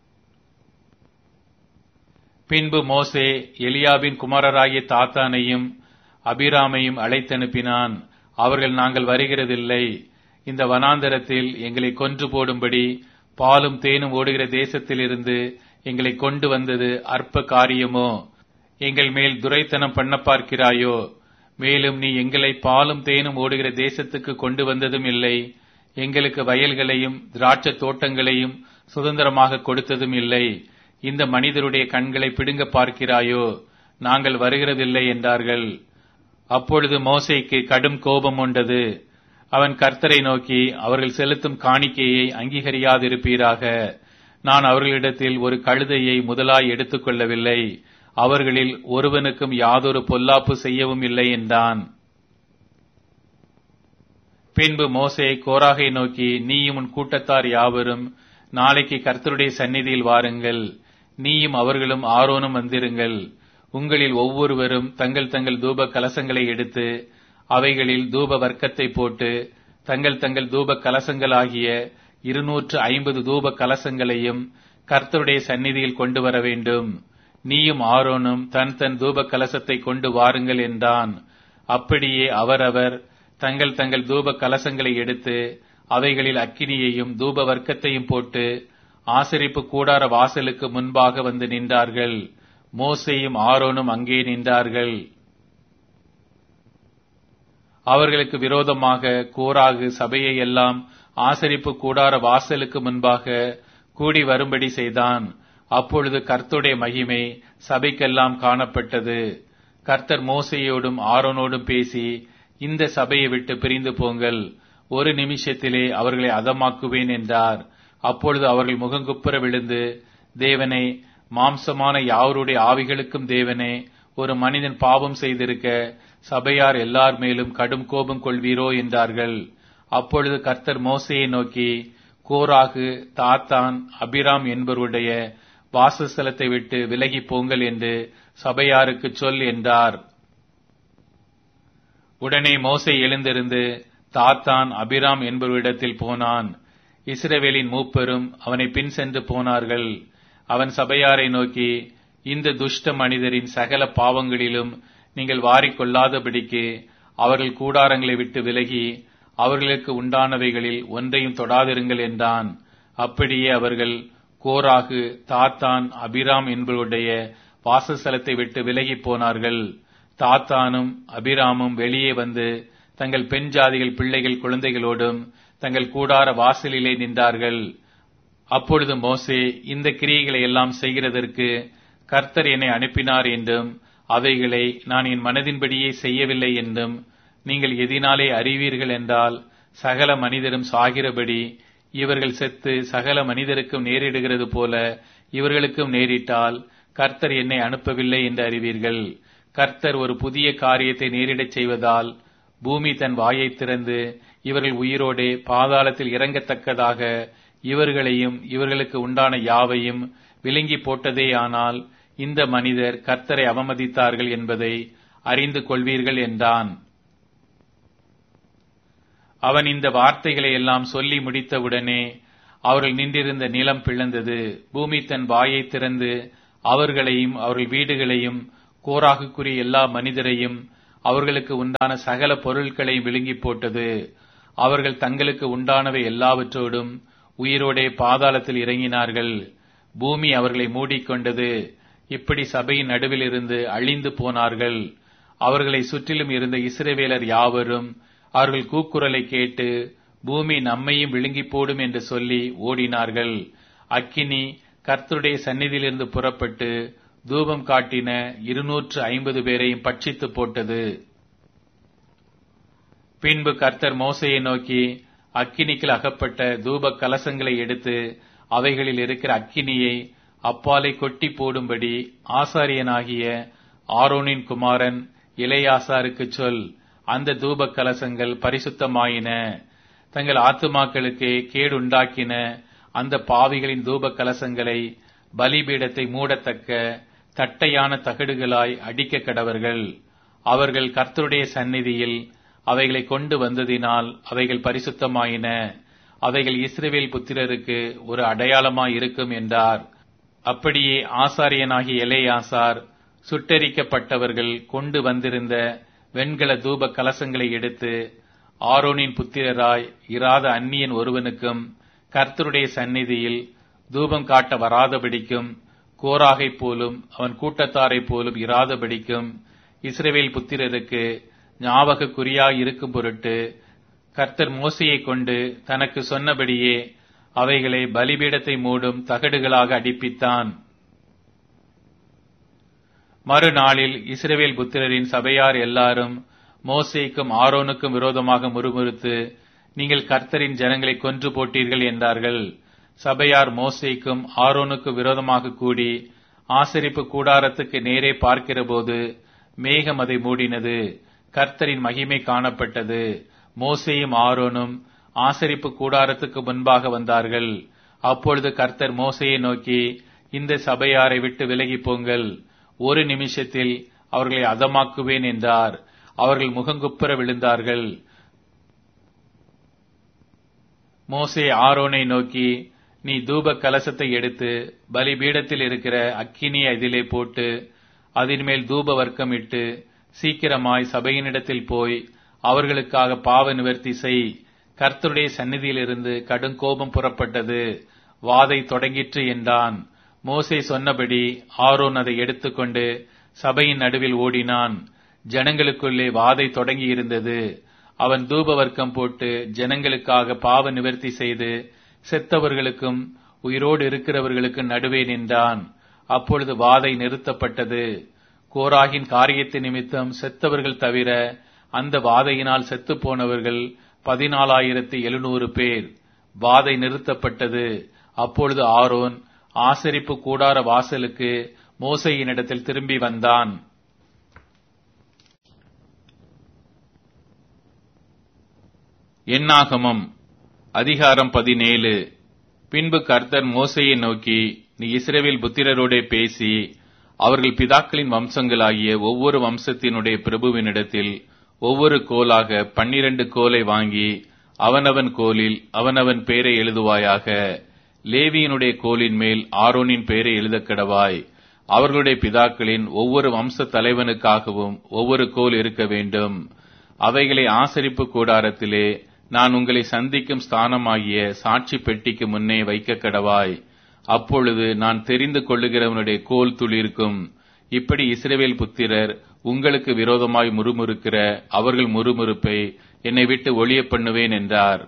A: பின்பு மோசே எலியாபின் குமாரராகிய தாத்தானையும் அபிராமையும் அழைத்தனுப்பினான் அவர்கள் நாங்கள் வருகிறதில்லை இந்த வனாந்தரத்தில் எங்களை கொன்று போடும்படி பாலும் தேனும் ஓடுகிற தேசத்திலிருந்து எங்களை கொண்டு வந்தது அற்ப காரியமோ எங்கள் மேல் துரைத்தனம் பண்ண பார்க்கிறாயோ மேலும் நீ எங்களை பாலும் தேனும் ஓடுகிற தேசத்துக்கு கொண்டு வந்ததும் இல்லை எங்களுக்கு வயல்களையும் திராட்சை தோட்டங்களையும் சுதந்திரமாக கொடுத்ததும் இல்லை இந்த மனிதருடைய கண்களை பிடுங்க பார்க்கிறாயோ நாங்கள் வருகிறதில்லை என்றார்கள் அப்பொழுது மோசைக்கு கடும் கோபம் உண்டது அவன் கர்த்தரை நோக்கி அவர்கள் செலுத்தும் காணிக்கையை அங்கீகரியாதிருப்பீராக நான் அவர்களிடத்தில் ஒரு கழுதையை முதலாய் எடுத்துக்கொள்ளவில்லை அவர்களில் ஒருவனுக்கும் யாதொரு பொல்லாப்பு செய்யவும் இல்லை என்றான் பின்பு மோசே கோராகை நோக்கி நீயும் உன் கூட்டத்தார் யாவரும் நாளைக்கு கர்த்தருடைய சந்நிதியில் வாருங்கள் நீயும் அவர்களும் ஆரோனும் வந்திருங்கள் உங்களில் ஒவ்வொருவரும் தங்கள் தங்கள் தூப கலசங்களை எடுத்து அவைகளில் தூப வர்க்கத்தை போட்டு தங்கள் தங்கள் தூப கலசங்களாகிய இருநூற்று ஐம்பது தூப கலசங்களையும் கர்த்தருடைய சந்நிதியில் கொண்டு வர வேண்டும் நீயும் ஆரோனும் தன் தன் தூப கலசத்தை கொண்டு வாருங்கள் என்றான் அப்படியே அவரவர் தங்கள் தங்கள் தூப கலசங்களை எடுத்து அவைகளில் அக்கினியையும் தூப வர்க்கத்தையும் போட்டு ஆசரிப்பு கூடார வாசலுக்கு முன்பாக வந்து நின்றார்கள் மோசையும் ஆரோனும் அங்கே நின்றார்கள் அவர்களுக்கு விரோதமாக கோராகு சபையை எல்லாம் ஆசரிப்பு கூடார வாசலுக்கு முன்பாக கூடி வரும்படி செய்தான் அப்பொழுது கர்த்தருடைய மகிமை சபைக்கெல்லாம் காணப்பட்டது கர்த்தர் மோசையோடும் ஆரோனோடும் பேசி இந்த சபையை விட்டு பிரிந்து போங்கள் ஒரு நிமிஷத்திலே அவர்களை அதமாக்குவேன் என்றார் அப்பொழுது அவர்கள் முகங்குப்புற விழுந்து தேவனே மாம்சமான யாவருடைய ஆவிகளுக்கும் தேவனே ஒரு மனிதன் பாவம் செய்திருக்க சபையார் எல்லார் மேலும் கடும் கோபம் கொள்வீரோ என்றார்கள் அப்பொழுது கர்த்தர் மோசையை நோக்கி கோராகு தாத்தான் அபிராம் என்பவருடைய வாசஸ்தலத்தை விட்டு விலகி போங்கள் என்று சபையாருக்கு சொல் என்றார் உடனே மோசை எழுந்திருந்து தாத்தான் அபிராம் என்பவரிடத்தில் போனான் இஸ்ரவேலின் மூப்பரும் அவனை பின் சென்று போனார்கள் அவன் சபையாரை நோக்கி இந்த துஷ்ட மனிதரின் சகல பாவங்களிலும் நீங்கள் வாரிக்கொள்ளாதபடிக்கு அவர்கள் கூடாரங்களை விட்டு விலகி அவர்களுக்கு உண்டானவைகளில் ஒன்றையும் தொடாதிருங்கள் என்றான் அப்படியே அவர்கள் கோராகு தாத்தான் அபிராம் என்பவருடைய வாசஸ்தலத்தை விட்டு விலகி போனார்கள் தாத்தானும் அபிராமும் வெளியே வந்து தங்கள் பெண் ஜாதிகள் பிள்ளைகள் குழந்தைகளோடும் தங்கள் கூடார வாசலிலே நின்றார்கள் அப்பொழுது மோசே இந்த கிரியைகளை எல்லாம் செய்கிறதற்கு கர்த்தர் என்னை அனுப்பினார் என்றும் அவைகளை நான் என் மனதின்படியே செய்யவில்லை என்றும் நீங்கள் எதினாலே அறிவீர்கள் என்றால் சகல மனிதரும் சாகிறபடி இவர்கள் செத்து சகல மனிதருக்கும் நேரிடுகிறது போல இவர்களுக்கும் நேரிட்டால் கர்த்தர் என்னை அனுப்பவில்லை என்று அறிவீர்கள் கர்த்தர் ஒரு புதிய காரியத்தை நேரிடச் செய்வதால் பூமி தன் வாயை திறந்து இவர்கள் உயிரோடே பாதாளத்தில் இறங்கத்தக்கதாக இவர்களையும் இவர்களுக்கு உண்டான யாவையும் விழுங்கி போட்டதேயானால் இந்த மனிதர் கர்த்தரை அவமதித்தார்கள் என்பதை அறிந்து கொள்வீர்கள் என்றான் அவன் இந்த வார்த்தைகளை எல்லாம் சொல்லி முடித்தவுடனே அவர்கள் நின்றிருந்த நிலம் பிளந்தது பூமி தன் வாயை திறந்து அவர்களையும் அவர்கள் வீடுகளையும் கோராகுக்குரிய எல்லா மனிதரையும் அவர்களுக்கு உண்டான சகல பொருட்களை விழுங்கி போட்டது அவர்கள் தங்களுக்கு உண்டானவை எல்லாவற்றோடும் உயிரோடே பாதாளத்தில் இறங்கினார்கள் பூமி அவர்களை மூடிக்கொண்டது இப்படி சபையின் நடுவில் இருந்து அழிந்து போனார்கள் அவர்களை சுற்றிலும் இருந்த இஸ்ரவேலர் யாவரும் அவர்கள் கூக்குரலை கேட்டு பூமி நம்மையும் விழுங்கி போடும் என்று சொல்லி ஓடினார்கள் அக்கினி கர்த்தருடைய சந்நிதியிலிருந்து புறப்பட்டு தூபம் காட்டின இருநூற்று ஐம்பது பேரையும் பட்சித்து போட்டது பின்பு கர்த்தர் மோசையை நோக்கி அக்கினிக்குள் அகப்பட்ட தூப கலசங்களை எடுத்து அவைகளில் இருக்கிற அக்கினியை அப்பாலை கொட்டி போடும்படி ஆசாரியனாகிய ஆரோனின் குமாரன் இளையாசாருக்கு சொல் அந்த தூப கலசங்கள் பரிசுத்தமாயின தங்கள் ஆத்துமாக்களுக்கு கேடுண்டாக்கின அந்த பாவிகளின் தூப கலசங்களை பலிபீடத்தை மூடத்தக்க தட்டையான தகடுகளாய் அடிக்க கடவர்கள் அவர்கள் கர்த்தருடைய சந்நிதியில் அவைகளை கொண்டு வந்ததினால் அவைகள் பரிசுத்தமாயின அவைகள் இஸ்ரேவேல் புத்திரருக்கு ஒரு அடையாளமாய் இருக்கும் என்றார் அப்படியே ஆசாரியனாகிய எலேயாசார் சுட்டரிக்கப்பட்டவர்கள் கொண்டு வந்திருந்த வெண்கல தூப கலசங்களை எடுத்து ஆரோனின் புத்திரராய் இராத அந்நியன் ஒருவனுக்கும் கர்த்தருடைய சந்நிதியில் தூபம் காட்ட வராதபடிக்கும் கோராகை போலும் அவன் கூட்டத்தாரை போலும் இராதபடிக்கும் இஸ்ரேவேல் புத்திரருக்கு ஞாபக குறியாய் இருக்கும் பொருட்டு கர்த்தர் மோசையை கொண்டு தனக்கு சொன்னபடியே அவைகளை பலிபீடத்தை மூடும் தகடுகளாக அடிப்பித்தான் மறுநாளில் இஸ்ரேவேல் புத்திரரின் சபையார் எல்லாரும் மோசேக்கும் ஆரோனுக்கும் விரோதமாக முறுமுறுத்து நீங்கள் கர்த்தரின் ஜனங்களை கொன்று போட்டீர்கள் என்றார்கள் சபையார் மோசேக்கும் ஆரோனுக்கு விரோதமாக கூடி ஆசரிப்பு கூடாரத்துக்கு நேரே பார்க்கிறபோது மேகம் அதை மூடினது கர்த்தரின் மகிமை காணப்பட்டது மோசேயும் ஆரோனும் ஆசரிப்பு கூடாரத்துக்கு முன்பாக வந்தார்கள் அப்பொழுது கர்த்தர் மோசையை நோக்கி இந்த சபையாரை விட்டு விலகி போங்கள் ஒரு நிமிஷத்தில் அவர்களை அதமாக்குவேன் என்றார் அவர்கள் முகங்குப்புற விழுந்தார்கள் மோசே ஆரோனை நோக்கி நீ தூப கலசத்தை எடுத்து பலிபீடத்தில் இருக்கிற அக்கினியை அதிலே போட்டு அதன் மேல் தூப வர்க்கம் இட்டு சீக்கிரமாய் சபையினிடத்தில் போய் அவர்களுக்காக பாவ நிவர்த்தி செய் கர்த்தருடைய சந்நிதியிலிருந்து கடும் கோபம் புறப்பட்டது வாதை தொடங்கிற்று என்றான் மோசே சொன்னபடி ஆரோன் அதை எடுத்துக்கொண்டு சபையின் நடுவில் ஓடினான் ஜனங்களுக்குள்ளே வாதை தொடங்கி இருந்தது அவன் தூப வர்க்கம் போட்டு ஜனங்களுக்காக பாவ நிவர்த்தி செய்து செத்தவர்களுக்கும் உயிரோடு இருக்கிறவர்களுக்கும் நடுவே நின்றான் அப்பொழுது வாதை நிறுத்தப்பட்டது கோராகின் காரியத்தை நிமித்தம் செத்தவர்கள் தவிர அந்த வாதையினால் செத்து போனவர்கள் பதினாலாயிரத்தி எழுநூறு பேர் வாதை நிறுத்தப்பட்டது அப்பொழுது ஆரோன் ஆசரிப்பு கூடார வாசலுக்கு மோசையினிடத்தில் திரும்பி வந்தான் எண்ணாகமம் அதிகாரம் பதினேழு பின்பு கர்த்தர் மோசையை நோக்கி நீ இஸ்ரேவேல் புத்திரரோடே பேசி அவர்கள் பிதாக்களின் வம்சங்களாகிய ஒவ்வொரு வம்சத்தினுடைய பிரபுவினிடத்தில் ஒவ்வொரு கோலாக பன்னிரண்டு கோலை வாங்கி அவனவன் கோலில் அவனவன் பெயரை எழுதுவாயாக லேவியினுடைய கோலின் மேல் ஆரோனின் பெயரை எழுதக் கடவாய் அவர்களுடைய பிதாக்களின் ஒவ்வொரு வம்ச தலைவனுக்காகவும் ஒவ்வொரு கோல் இருக்க வேண்டும் அவைகளை ஆசரிப்பு கூடாரத்திலே நான் உங்களை சந்திக்கும் ஸ்தானமாகிய சாட்சி பெட்டிக்கு முன்னே வைக்க கடவாய் அப்பொழுது நான் தெரிந்து கொள்ளுகிறவனுடைய கோல் துளிர்க்கும் இப்படி இஸ்ரேவேல் புத்திரர் உங்களுக்கு விரோதமாய் முறுமுறுக்கிற அவர்கள் முறுமுறுப்பை என்னை விட்டு ஒளிய பண்ணுவேன் என்றார்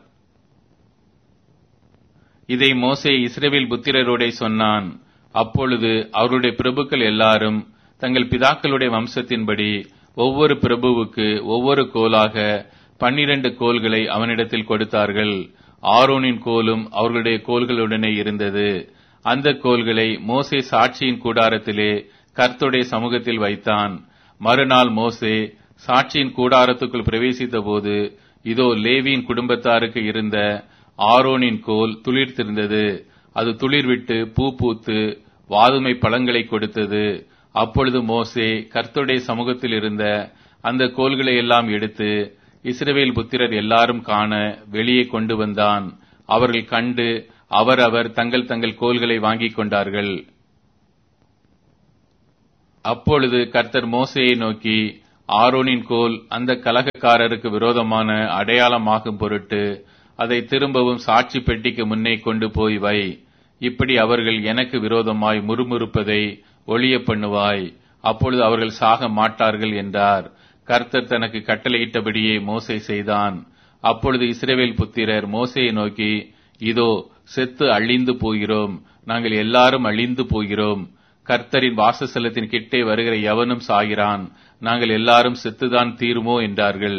A: இதை மோசே இஸ்ரேவேல் புத்திரரோடே சொன்னான் அப்பொழுது அவருடைய பிரபுக்கள் எல்லாரும் தங்கள் பிதாக்களுடைய வம்சத்தின்படி ஒவ்வொரு பிரபுவுக்கு ஒவ்வொரு கோலாக பன்னிரண்டு கோல்களை அவனிடத்தில் கொடுத்தார்கள் ஆரோனின் கோலும் அவர்களுடைய கோல்களுடனே இருந்தது அந்த கோல்களை மோசே சாட்சியின் கூடாரத்திலே கர்த்துடைய சமூகத்தில் வைத்தான் மறுநாள் மோசே சாட்சியின் கூடாரத்துக்குள் பிரவேசித்த போது இதோ லேவியின் குடும்பத்தாருக்கு இருந்த ஆரோனின் கோல் துளிர்த்திருந்தது அது துளிர்விட்டு பூ பூத்து வாதுமை பழங்களை கொடுத்தது அப்பொழுது மோசே கர்த்துடைய சமூகத்தில் இருந்த அந்த கோல்களை எல்லாம் எடுத்து இஸ்ரவேல் புத்திரர் எல்லாரும் காண வெளியே கொண்டு வந்தான் அவர்கள் கண்டு அவரவர் தங்கள் தங்கள் கோல்களை வாங்கிக் கொண்டார்கள் அப்பொழுது கர்த்தர் மோசையை நோக்கி ஆரோனின் கோல் அந்த கலகக்காரருக்கு விரோதமான அடையாளமாகும் பொருட்டு அதை திரும்பவும் சாட்சி பெட்டிக்கு முன்னே கொண்டு போய் வை இப்படி அவர்கள் எனக்கு விரோதமாய் முறுமுறுப்பதை ஒளிய பண்ணுவாய் அப்பொழுது அவர்கள் சாக மாட்டார்கள் என்றார் கர்த்தர் தனக்கு கட்டளையிட்டபடியே மோசை செய்தான் அப்பொழுது இஸ்ரேவேல் புத்திரர் மோசையை நோக்கி இதோ செத்து அழிந்து போகிறோம் நாங்கள் எல்லாரும் அழிந்து போகிறோம் கர்த்தரின் வாசஸ்தலத்தின் கிட்டே வருகிற எவனும் சாகிறான் நாங்கள் எல்லாரும் செத்துதான் தீருமோ என்றார்கள்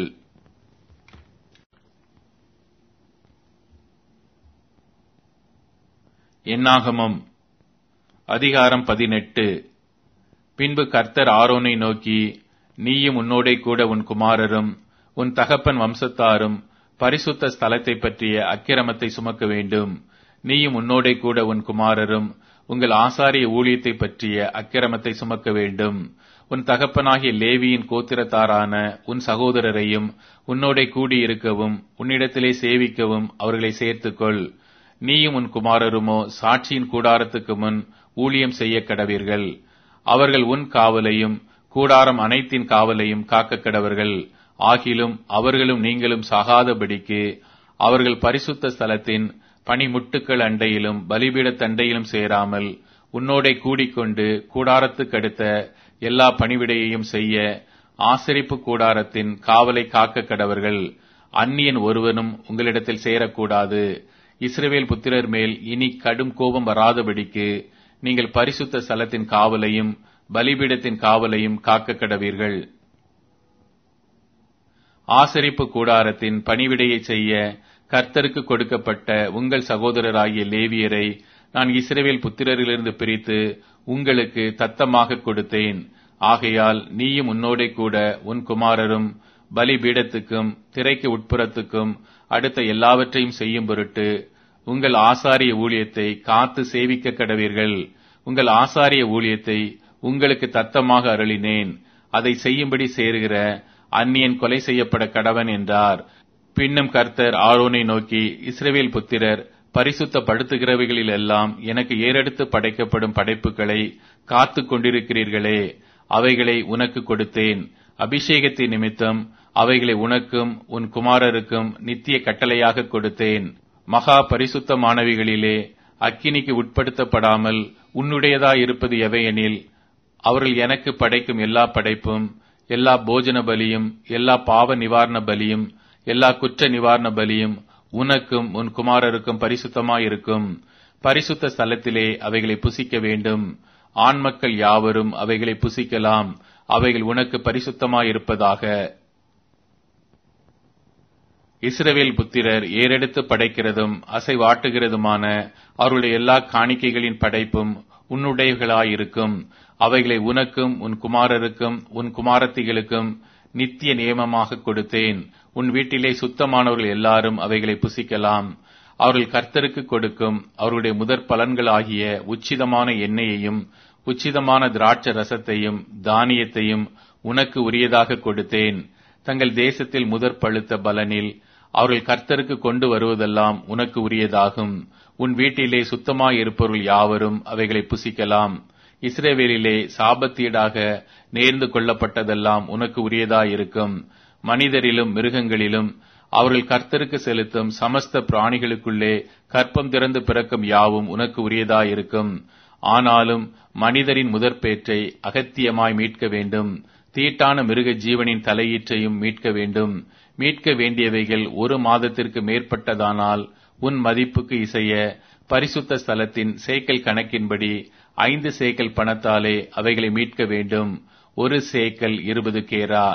A: என்னாகமம் அதிகாரம் பதினெட்டு பின்பு கர்த்தர் ஆரோனை நோக்கி நீயும் உன்னோடே கூட உன் குமாரரும் உன் தகப்பன் வம்சத்தாரும் பரிசுத்த ஸ்தலத்தை பற்றிய அக்கிரமத்தை சுமக்க வேண்டும் நீயும் உன்னோடே கூட உன் குமாரரும் உங்கள் ஆசாரிய ஊழியத்தை பற்றிய அக்கிரமத்தை சுமக்க வேண்டும் உன் தகப்பனாகிய லேவியின் கோத்திரத்தாரான உன் சகோதரரையும் உன்னோடே கூடியிருக்கவும் உன்னிடத்திலே சேவிக்கவும் அவர்களை சேர்த்துக்கொள் நீயும் உன் குமாரருமோ சாட்சியின் கூடாரத்துக்கு முன் ஊழியம் செய்ய கடவீர்கள் அவர்கள் உன் காவலையும் கூடாரம் அனைத்தின் காவலையும் காக்க கடவர்கள் ஆகிலும் அவர்களும் நீங்களும் சாகாதபடிக்கு அவர்கள் பரிசுத்த ஸ்தலத்தின் பனிமுட்டுக்கள் அண்டையிலும் பலிபீடத் தண்டையிலும் சேராமல் உன்னோடே கூடிக்கொண்டு கூடாரத்துக்கடுத்த எல்லா பணிவிடையையும் செய்ய ஆசரிப்பு கூடாரத்தின் காவலை காக்க கடவர்கள் அந்நியன் ஒருவனும் உங்களிடத்தில் சேரக்கூடாது இஸ்ரவேல் புத்திரர் மேல் இனி கடும் கோபம் வராதபடிக்கு நீங்கள் பரிசுத்த ஸ்தலத்தின் காவலையும் பலிபீடத்தின் காவலையும் காக்க கடவீர்கள் ஆசரிப்பு கூடாரத்தின் பணிவிடையை செய்ய கர்த்தருக்கு கொடுக்கப்பட்ட உங்கள் சகோதரராகிய லேவியரை நான் இஸ்ரவேல் புத்திரரிலிருந்து பிரித்து உங்களுக்கு தத்தமாக கொடுத்தேன் ஆகையால் நீயும் உன்னோடே கூட உன் குமாரரும் பலிபீடத்துக்கும் திரைக்கு உட்புறத்துக்கும் அடுத்த எல்லாவற்றையும் செய்யும் பொருட்டு உங்கள் ஆசாரிய ஊழியத்தை காத்து சேவிக்க கடவீர்கள் உங்கள் ஆசாரிய ஊழியத்தை உங்களுக்கு தத்தமாக அருளினேன் அதை செய்யும்படி சேருகிற அந்நியன் கொலை செய்யப்பட கடவன் என்றார் பின்னும் கர்த்தர் ஆரோனை நோக்கி இஸ்ரவேல் புத்திரர் பரிசுத்தப்படுத்துகிறவைகளில் எல்லாம் எனக்கு ஏறெடுத்து படைக்கப்படும் படைப்புகளை காத்து கொண்டிருக்கிறீர்களே அவைகளை உனக்கு கொடுத்தேன் அபிஷேகத்தின் நிமித்தம் அவைகளை உனக்கும் உன் குமாரருக்கும் நித்திய கட்டளையாக கொடுத்தேன் மகா பரிசுத்தமானவைகளிலே அக்கினிக்கு உட்படுத்தப்படாமல் உன்னுடையதாயிருப்பது எவையெனில் அவர்கள் எனக்கு படைக்கும் எல்லா படைப்பும் எல்லா போஜன பலியும் எல்லா பாவ நிவாரண பலியும் எல்லா குற்ற நிவாரண பலியும் உனக்கும் உன் குமாரருக்கும் பரிசுத்தமாயிருக்கும் பரிசுத்த ஸ்தலத்திலே அவைகளை புசிக்க வேண்டும் ஆண் மக்கள் யாவரும் அவைகளை புசிக்கலாம் அவைகள் உனக்கு பரிசுத்தமாயிருப்பதாக இஸ்ரவேல் புத்திரர் ஏறெடுத்து படைக்கிறதும் அசைவாட்டுகிறதுமான அவருடைய எல்லா காணிக்கைகளின் படைப்பும் உன்னுடையவர்களாயிருக்கும் அவைகளை உனக்கும் உன் குமாரருக்கும் உன் குமாரத்திகளுக்கும் நித்திய நியமமாக கொடுத்தேன் உன் வீட்டிலே சுத்தமானவர்கள் எல்லாரும் அவைகளை புசிக்கலாம் அவர்கள் கர்த்தருக்கு கொடுக்கும் அவருடைய முதற் பலன்களாகிய உச்சிதமான எண்ணெயையும் உச்சிதமான திராட்ச ரசத்தையும் தானியத்தையும் உனக்கு உரியதாக கொடுத்தேன் தங்கள் தேசத்தில் முதற் பழுத்த பலனில் அவர்கள் கர்த்தருக்கு கொண்டு வருவதெல்லாம் உனக்கு உரியதாகும் உன் வீட்டிலே சுத்தமாயிருப்பவர்கள் யாவரும் அவைகளை புசிக்கலாம் இஸ்ரேவேலிலே சாபத்தீடாக நேர்ந்து கொள்ளப்பட்டதெல்லாம் உனக்கு உரியதாயிருக்கும் மனிதரிலும் மிருகங்களிலும் அவர்கள் கர்த்தருக்கு செலுத்தும் சமஸ்த பிராணிகளுக்குள்ளே கற்பம் திறந்து பிறக்கும் யாவும் உனக்கு உரியதாயிருக்கும் ஆனாலும் மனிதரின் முதற்பேற்றை அகத்தியமாய் மீட்க வேண்டும் தீட்டான மிருக ஜீவனின் தலையீற்றையும் மீட்க வேண்டும் மீட்க வேண்டியவைகள் ஒரு மாதத்திற்கு மேற்பட்டதானால் உன் மதிப்புக்கு இசைய பரிசுத்த ஸ்தலத்தின் சேக்கல் கணக்கின்படி ஐந்து சேக்கல் பணத்தாலே அவைகளை மீட்க வேண்டும் ஒரு சேக்கல் இருபது கேரா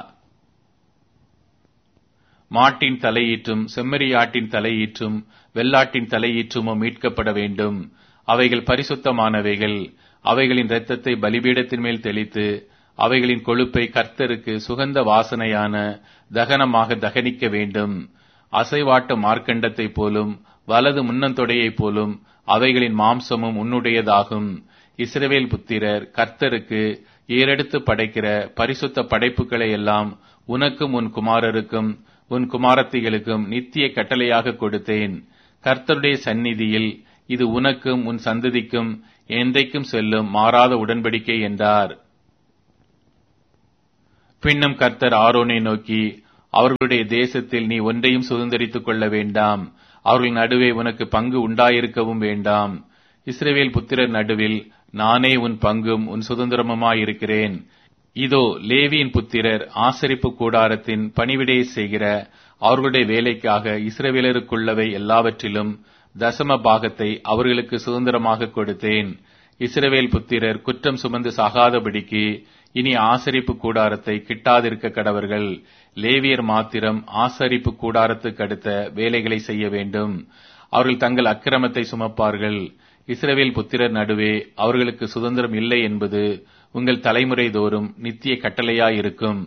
A: மாட்டின் தலையீற்றும் செம்மறியாட்டின் தலையீற்றும் வெள்ளாட்டின் தலையீற்றுமும் மீட்கப்பட வேண்டும் அவைகள் பரிசுத்தமானவைகள் அவைகளின் இரத்தத்தை பலிபீடத்தின் மேல் தெளித்து அவைகளின் கொழுப்பை கர்த்தருக்கு சுகந்த வாசனையான தகனமாக தகனிக்க வேண்டும் அசைவாட்டு மார்க்கண்டத்தைப் போலும் வலது முன்னந்தொடையைப் போலும் அவைகளின் மாம்சமும் உன்னுடையதாகும் இஸ்ரவேல் புத்திரர் கர்த்தருக்கு ஏறெடுத்து படைக்கிற பரிசுத்த படைப்புகளை எல்லாம் உனக்கும் உன் குமாரருக்கும் உன் குமாரத்திகளுக்கும் நித்திய கட்டளையாக கொடுத்தேன் கர்த்தருடைய சந்நிதியில் இது உனக்கும் உன் சந்ததிக்கும் என்றைக்கும் செல்லும் மாறாத உடன்படிக்கை என்றார் பின்னும் கர்த்தர் ஆரோனை நோக்கி அவர்களுடைய தேசத்தில் நீ ஒன்றையும் சுதந்திரித்துக் கொள்ள வேண்டாம் அவர்கள் நடுவே உனக்கு பங்கு உண்டாயிருக்கவும் வேண்டாம் இஸ்ரவேல் புத்திரர் நடுவில் நானே உன் பங்கும் உன் சுதந்திரமுமாயிருக்கிறேன் இதோ லேவியின் புத்திரர் ஆசரிப்பு கூடாரத்தின் பணிவிடையை செய்கிற அவர்களுடைய வேலைக்காக இஸ்ரவேலருக்குள்ளவை எல்லாவற்றிலும் தசம பாகத்தை அவர்களுக்கு சுதந்திரமாக கொடுத்தேன் இஸ்ரவேல் புத்திரர் குற்றம் சுமந்து சாகாதபடிக்கு இனி ஆசரிப்பு கூடாரத்தை கிட்டாதிருக்க கடவர்கள் லேவியர் மாத்திரம் ஆசரிப்பு கூடாரத்துக்கு அடுத்த வேலைகளை செய்ய வேண்டும் அவர்கள் தங்கள் அக்கிரமத்தை சுமப்பார்கள் இஸ்ரவேல் புத்திரர் நடுவே அவர்களுக்கு சுதந்திரம் இல்லை என்பது உங்கள் தலைமுறை தோறும் நித்திய கட்டளையாயிருக்கும்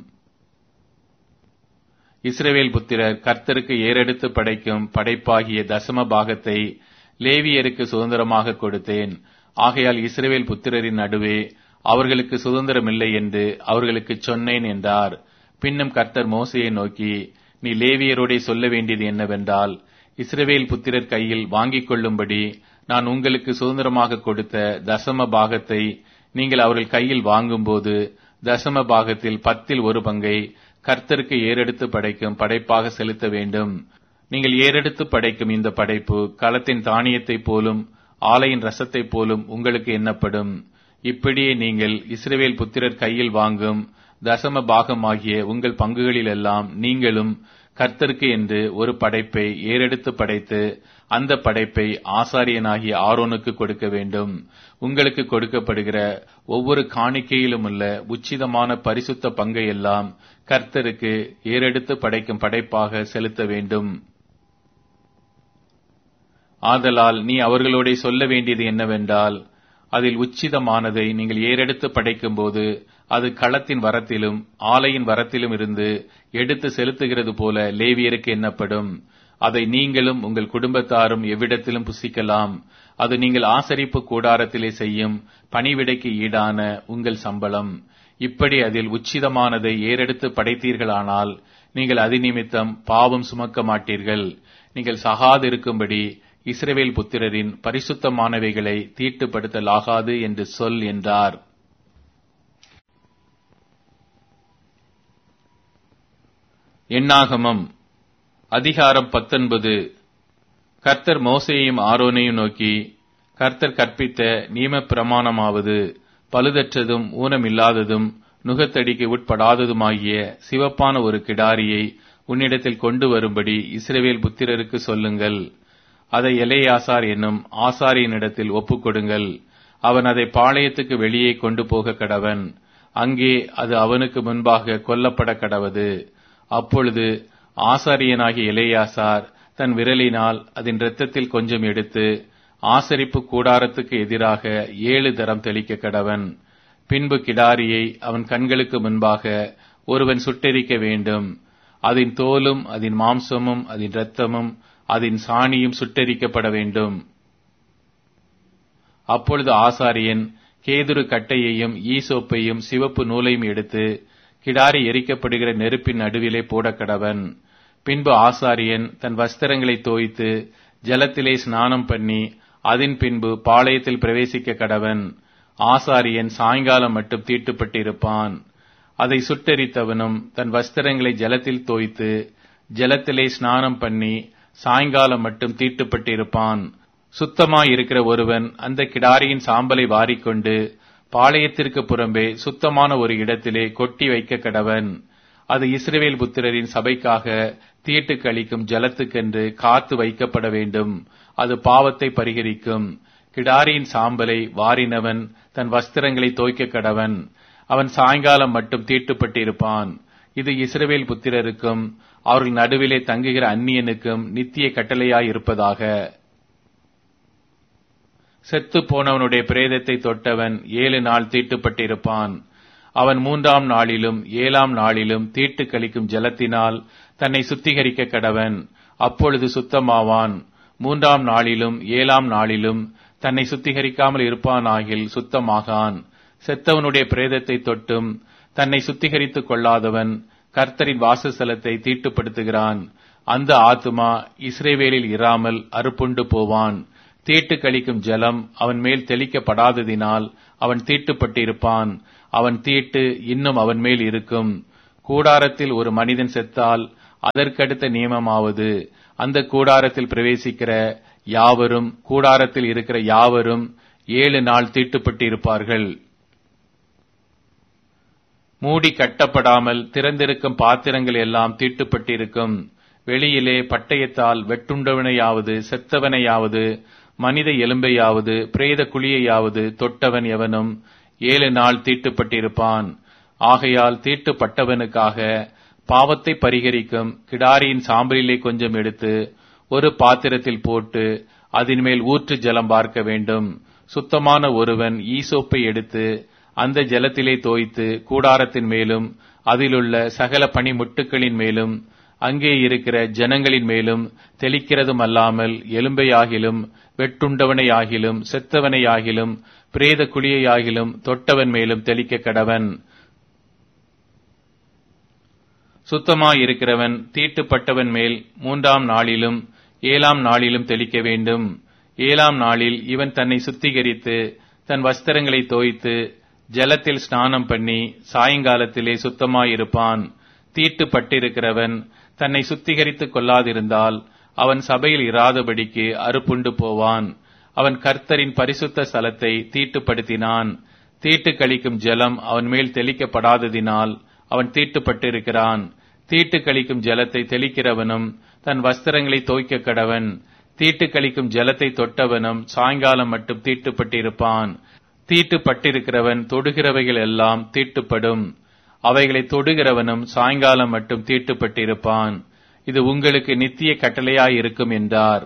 A: இஸ்ரவேல் புத்திரர் கர்த்தருக்கு ஏறெடுத்து படைக்கும் படைப்பாகிய தசம பாகத்தை லேவியருக்கு சுதந்திரமாக கொடுத்தேன் ஆகையால் இஸ்ரவேல் புத்திரரின் நடுவே அவர்களுக்கு சுதந்திரமில்லை என்று அவர்களுக்கு சொன்னேன் என்றார் பின்னும் கர்த்தர் மோசையை நோக்கி நீ லேவியரோடே சொல்ல வேண்டியது என்னவென்றால் இஸ்ரவேல் புத்திரர் கையில் வாங்கிக் கொள்ளும்படி நான் உங்களுக்கு சுதந்திரமாக கொடுத்த தசம பாகத்தை நீங்கள் அவர்கள் கையில் வாங்கும்போது தசம பாகத்தில் பத்தில் ஒரு பங்கை கர்த்தருக்கு ஏறெடுத்து படைக்கும் படைப்பாக செலுத்த வேண்டும் நீங்கள் ஏறெடுத்து படைக்கும் இந்த படைப்பு களத்தின் தானியத்தைப் போலும் ஆலையின் ரசத்தைப் போலும் உங்களுக்கு எண்ணப்படும் இப்படியே நீங்கள் இஸ்ரவேல் புத்திரர் கையில் வாங்கும் தசம பாகமாகிய உங்கள் பங்குகளிலெல்லாம் நீங்களும் கர்த்தருக்கு என்று ஒரு படைப்பை ஏறெடுத்து படைத்து அந்த படைப்பை ஆசாரியனாகிய ஆரோனுக்கு கொடுக்க வேண்டும் உங்களுக்கு கொடுக்கப்படுகிற ஒவ்வொரு காணிக்கையிலும் உள்ள உச்சிதமான பரிசுத்த பங்கை எல்லாம் கர்த்தருக்கு ஏறெடுத்து படைக்கும் படைப்பாக செலுத்த வேண்டும் ஆதலால் நீ அவர்களோட சொல்ல வேண்டியது என்னவென்றால் அதில் உச்சிதமானதை நீங்கள் ஏறெடுத்து படைக்கும்போது அது களத்தின் வரத்திலும் ஆலையின் வரத்திலும் இருந்து எடுத்து செலுத்துகிறது போல லேவியருக்கு எண்ணப்படும் அதை நீங்களும் உங்கள் குடும்பத்தாரும் எவ்விடத்திலும் புசிக்கலாம் அது நீங்கள் ஆசரிப்பு கூடாரத்திலே செய்யும் பணிவிடைக்கு ஈடான உங்கள் சம்பளம் இப்படி அதில் உச்சிதமானதை ஏறெடுத்து படைத்தீர்களானால் நீங்கள் அது நிமித்தம் பாவம் சுமக்க மாட்டீர்கள் நீங்கள் சகாதிருக்கும்படி இஸ்ரவேல் புத்திரரின் பரிசுத்தமானவைகளை தீட்டுப்படுத்தலாகாது என்று சொல் என்றார் எண்ணாகமம் அதிகாரம் பத்தொன்பது கர்த்தர் மோசையையும் ஆரோனையும் நோக்கி கர்த்தர் கற்பித்த நியம பிரமாணமாவது பழுதற்றதும் ஊனமில்லாததும் நுகத்தடிக்கு உட்படாததுமாகிய சிவப்பான ஒரு கிடாரியை உன்னிடத்தில் கொண்டு வரும்படி இஸ்ரவேல் புத்திரருக்கு சொல்லுங்கள் அதை எலேயாசார் என்னும் ஆசாரியனிடத்தில் ஒப்புக்கொடுங்கள் அவன் அதை பாளையத்துக்கு வெளியே கொண்டு போக கடவன் அங்கே அது அவனுக்கு முன்பாக கொல்லப்பட கடவது அப்பொழுது ஆசாரியனாகிய எலேயாசார் தன் விரலினால் அதன் இரத்தத்தில் கொஞ்சம் எடுத்து ஆசரிப்பு கூடாரத்துக்கு எதிராக ஏழு தரம் தெளிக்க கடவன் பின்பு கிடாரியை அவன் கண்களுக்கு முன்பாக ஒருவன் சுட்டெரிக்க வேண்டும் அதன் தோலும் அதன் மாம்சமும் அதன் இரத்தமும் அதன் சாணியும் சுட்டெரிக்கப்பட வேண்டும் அப்பொழுது ஆசாரியன் கேதுரு கட்டையையும் ஈசோப்பையும் சிவப்பு நூலையும் எடுத்து கிடாரி எரிக்கப்படுகிற நெருப்பின் நடுவிலே போடக்கடவன் பின்பு ஆசாரியன் தன் வஸ்திரங்களை தோய்த்து ஜலத்திலே ஸ்நானம் பண்ணி அதன் பின்பு பாளையத்தில் பிரவேசிக்க கடவன் ஆசாரியன் சாயங்காலம் மட்டும் தீட்டுப்பட்டிருப்பான் அதை சுட்டெரித்தவனும் தன் வஸ்திரங்களை ஜலத்தில் தோய்த்து ஜலத்திலே ஸ்நானம் பண்ணி சாயங்காலம் மட்டும் தீட்டுப்பட்டிருப்பான் சுத்தமாயிருக்கிற ஒருவன் அந்த கிடாரியின் சாம்பலை வாரிக்கொண்டு பாளையத்திற்கு புறம்பே சுத்தமான ஒரு இடத்திலே கொட்டி வைக்க கடவன் அது இஸ்ரவேல் புத்திரரின் சபைக்காக தீட்டு கழிக்கும் ஜலத்துக்கென்று காத்து வைக்கப்பட வேண்டும் அது பாவத்தை பரிகரிக்கும் கிடாரியின் சாம்பலை வாரினவன் தன் வஸ்திரங்களை தோய்க்க கடவன் அவன் சாயங்காலம் மட்டும் தீட்டுப்பட்டிருப்பான் இது இஸ்ரவேல் புத்திரருக்கும் அவர்கள் நடுவிலே தங்குகிற அந்நியனுக்கும் நித்திய கட்டளையாயிருப்பதாக செத்து போனவனுடைய பிரேதத்தை தொட்டவன் ஏழு நாள் தீட்டுப்பட்டிருப்பான் அவன் மூன்றாம் நாளிலும் ஏழாம் நாளிலும் தீட்டு கழிக்கும் ஜலத்தினால் தன்னை சுத்திகரிக்க கடவன் அப்பொழுது சுத்தமாவான் மூன்றாம் நாளிலும் ஏழாம் நாளிலும் தன்னை சுத்திகரிக்காமல் இருப்பானாகில் சுத்தமாகான் செத்தவனுடைய பிரேதத்தை தொட்டும் தன்னை சுத்திகரித்துக் கொள்ளாதவன் கர்த்தரின் வாசஸ்தலத்தை தீட்டுப்படுத்துகிறான் அந்த ஆத்துமா இஸ்ரேவேலில் இராமல் அறுப்புண்டு போவான் தீட்டு கழிக்கும் ஜலம் அவன் மேல் தெளிக்கப்படாததினால் அவன் தீட்டுப்பட்டிருப்பான் அவன் தீட்டு இன்னும் அவன் மேல் இருக்கும் கூடாரத்தில் ஒரு மனிதன் செத்தால் அதற்கடுத்த நியமமாவது அந்த கூடாரத்தில் பிரவேசிக்கிற யாவரும் கூடாரத்தில் இருக்கிற யாவரும் ஏழு நாள் தீட்டுப்பட்டிருப்பார்கள் மூடி கட்டப்படாமல் திறந்திருக்கும் பாத்திரங்கள் எல்லாம் தீட்டுப்பட்டிருக்கும் வெளியிலே பட்டயத்தால் வெட்டுண்டவனையாவது செத்தவனையாவது மனித எலும்பையாவது பிரேத குழியையாவது தொட்டவன் எவனும் ஏழு நாள் தீட்டுப்பட்டிருப்பான் ஆகையால் தீட்டுப்பட்டவனுக்காக பாவத்தை பரிகரிக்கும் கிடாரியின் சாம்பலிலே கொஞ்சம் எடுத்து ஒரு பாத்திரத்தில் போட்டு அதன் மேல் ஊற்று ஜலம் பார்க்க வேண்டும் சுத்தமான ஒருவன் ஈசோப்பை எடுத்து அந்த ஜலத்திலே தோய்த்து கூடாரத்தின் மேலும் அதிலுள்ள சகல பனிமுட்டுக்களின் மேலும் அங்கே இருக்கிற ஜனங்களின் மேலும் தெளிக்கிறதும் அல்லாமல் எலும்பையாகிலும் வெட்டுண்டவனையாகிலும் செத்தவனையாகிலும் பிரேத குழியையாகிலும் தொட்டவன் மேலும் தெளிக்க கடவன் சுத்தமாயிருக்கிறவன் தீட்டுப்பட்டவன் மேல் மூன்றாம் நாளிலும் ஏழாம் நாளிலும் தெளிக்க வேண்டும் ஏழாம் நாளில் இவன் தன்னை சுத்திகரித்து தன் வஸ்திரங்களை தோய்த்து ஜலத்தில் ஸ்நானம் பண்ணி சாயங்காலத்திலே சுத்தமாயிருப்பான் தீட்டுப்பட்டிருக்கிறவன் தன்னை சுத்திகரித்துக் கொள்ளாதிருந்தால் அவன் சபையில் இராதபடிக்கு அறுப்புண்டு போவான் அவன் கர்த்தரின் பரிசுத்த ஸ்தலத்தை தீட்டுப்படுத்தினான் தீட்டு கழிக்கும் ஜலம் அவன் மேல் தெளிக்கப்படாததினால் அவன் தீட்டுப்பட்டிருக்கிறான் தீட்டு கழிக்கும் ஜலத்தை தெளிக்கிறவனும் தன் வஸ்திரங்களை தோய்க்க கடவன் தீட்டு கழிக்கும் ஜலத்தை தொட்டவனும் சாயங்காலம் மட்டும் தீட்டுப்பட்டிருப்பான் தீட்டுப்பட்டிருக்கிறவன் தொடுகிறவைகள் எல்லாம் தீட்டுப்படும் அவைகளை தொடுகிறவனும் சாயங்காலம் மட்டும் தீட்டுப்பட்டிருப்பான் இது உங்களுக்கு நித்திய கட்டளையாயிருக்கும் என்றார்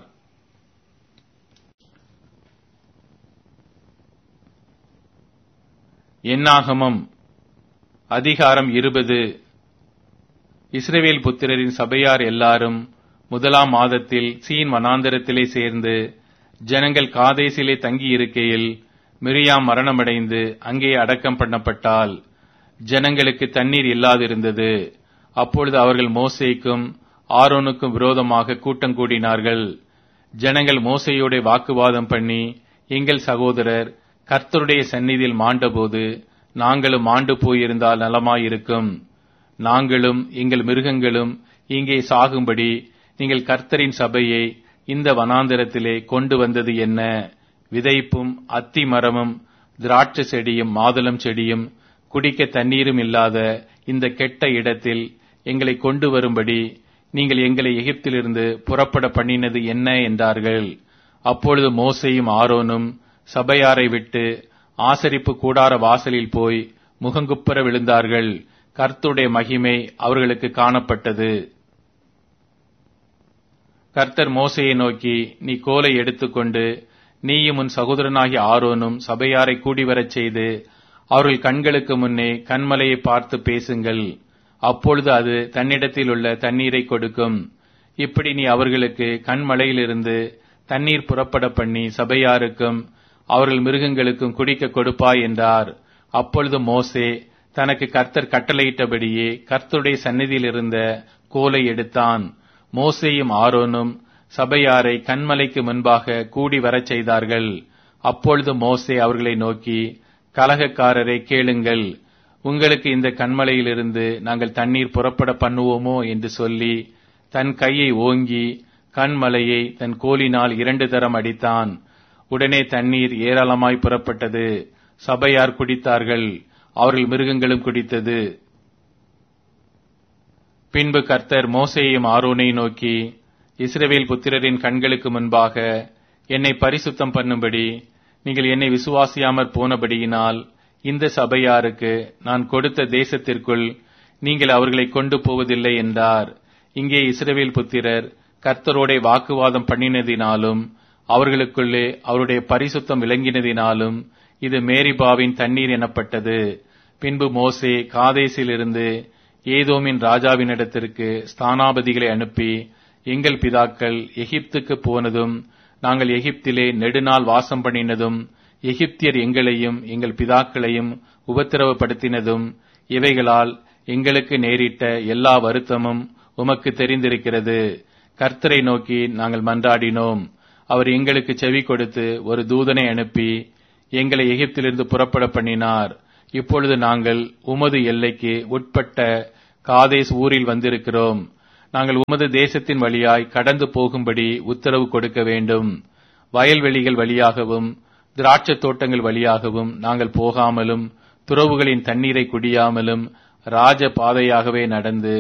A: என்னாகமம் அதிகாரம் இருபது இஸ்ரவேல் புத்திரரின் சபையார் எல்லாரும் முதலாம் மாதத்தில் சீன் வனாந்தரத்திலே சேர்ந்து ஜனங்கள் காதேசிலே தங்கி இருக்கையில் மிரியாம் மரணமடைந்து அங்கே அடக்கம் பண்ணப்பட்டால் ஜனங்களுக்கு தண்ணீர் இல்லாதிருந்தது அப்பொழுது அவர்கள் மோசேக்கும் ஆரோனுக்கும் விரோதமாக கூட்டம் கூடினார்கள் ஜனங்கள் மோசையோட வாக்குவாதம் பண்ணி எங்கள் சகோதரர் கர்த்தருடைய சந்நிதியில் மாண்டபோது நாங்களும் மாண்டு போயிருந்தால் நலமாயிருக்கும் நாங்களும் எங்கள் மிருகங்களும் இங்கே சாகும்படி நீங்கள் கர்த்தரின் சபையை இந்த வனாந்தரத்திலே கொண்டு வந்தது என்ன விதைப்பும் அத்தி மரமும் திராட்சை செடியும் மாதுளம் செடியும் குடிக்க தண்ணீரும் இல்லாத இந்த கெட்ட இடத்தில் எங்களை கொண்டு வரும்படி நீங்கள் எங்களை எகிப்திலிருந்து புறப்பட பண்ணினது என்ன என்றார்கள் அப்பொழுது மோசையும் ஆரோனும் சபையாரை விட்டு ஆசரிப்பு கூடார வாசலில் போய் முகங்குப்புற விழுந்தார்கள் கர்த்தருடைய மகிமை அவர்களுக்கு காணப்பட்டது கர்த்தர் மோசையை நோக்கி நீ கோலை எடுத்துக்கொண்டு நீயும் உன் சகோதரனாகிய ஆரோனும் சபையாரை கூடிவரச் செய்து அவர்கள் கண்களுக்கு முன்னே கண்மலையை பார்த்து பேசுங்கள் அப்பொழுது அது தன்னிடத்தில் உள்ள தண்ணீரை கொடுக்கும் இப்படி நீ அவர்களுக்கு கண்மலையிலிருந்து தண்ணீர் புறப்பட பண்ணி சபையாருக்கும் அவர்கள் மிருகங்களுக்கும் குடிக்க கொடுப்பாய் என்றார் அப்பொழுது மோசே தனக்கு கர்த்தர் கட்டளையிட்டபடியே கர்த்தருடைய சந்நிதியில் இருந்த கோலை எடுத்தான் மோசேயும் ஆரோனும் சபையாரை கண்மலைக்கு முன்பாக கூடி வரச் செய்தார்கள் அப்பொழுது மோசே அவர்களை நோக்கி கலகக்காரரை கேளுங்கள் உங்களுக்கு இந்த கண்மலையிலிருந்து நாங்கள் தண்ணீர் புறப்பட பண்ணுவோமோ என்று சொல்லி தன் கையை ஓங்கி கண்மலையை தன் கோலினால் இரண்டு தரம் அடித்தான் உடனே தண்ணீர் ஏராளமாய் புறப்பட்டது சபையார் குடித்தார்கள் அவர்கள் மிருகங்களும் குடித்தது பின்பு கர்த்தர் மோசேயும் ஆரோனை நோக்கி இஸ்ரவேல் புத்திரரின் கண்களுக்கு முன்பாக என்னை பரிசுத்தம் பண்ணும்படி நீங்கள் என்னை விசுவாசியாமற் போனபடியினால் இந்த சபையாருக்கு நான் கொடுத்த தேசத்திற்குள் நீங்கள் அவர்களை கொண்டு போவதில்லை என்றார் இங்கே இஸ்ரவேல் புத்திரர் கர்த்தரோட வாக்குவாதம் பண்ணினதினாலும் அவர்களுக்குள்ளே அவருடைய பரிசுத்தம் விளங்கினதினாலும் இது மேரிபாவின் தண்ணீர் எனப்பட்டது பின்பு மோசே காதேசிலிருந்து ஏதோமின் ராஜாவினிடத்திற்கு ஸ்தானாபதிகளை அனுப்பி எங்கள் பிதாக்கள் எகிப்துக்கு போனதும் நாங்கள் எகிப்திலே நெடுநாள் வாசம் பண்ணினதும் எகிப்தியர் எங்களையும் எங்கள் பிதாக்களையும் உபத்திரவப்படுத்தினதும் இவைகளால் எங்களுக்கு நேரிட்ட எல்லா வருத்தமும் உமக்கு தெரிந்திருக்கிறது கர்த்தரை நோக்கி நாங்கள் மன்றாடினோம் அவர் எங்களுக்கு செவி கொடுத்து ஒரு தூதனை அனுப்பி எங்களை எகிப்திலிருந்து புறப்பட பண்ணினார் இப்பொழுது நாங்கள் உமது எல்லைக்கு உட்பட்ட காதேஸ் ஊரில் வந்திருக்கிறோம் நாங்கள் உமது தேசத்தின் வழியாய் கடந்து போகும்படி உத்தரவு கொடுக்க வேண்டும் வயல்வெளிகள் வழியாகவும் திராட்சத் தோட்டங்கள் வழியாகவும் நாங்கள் போகாமலும் துறவுகளின் தண்ணீரை குடியாமலும் ராஜ பாதையாகவே நடந்து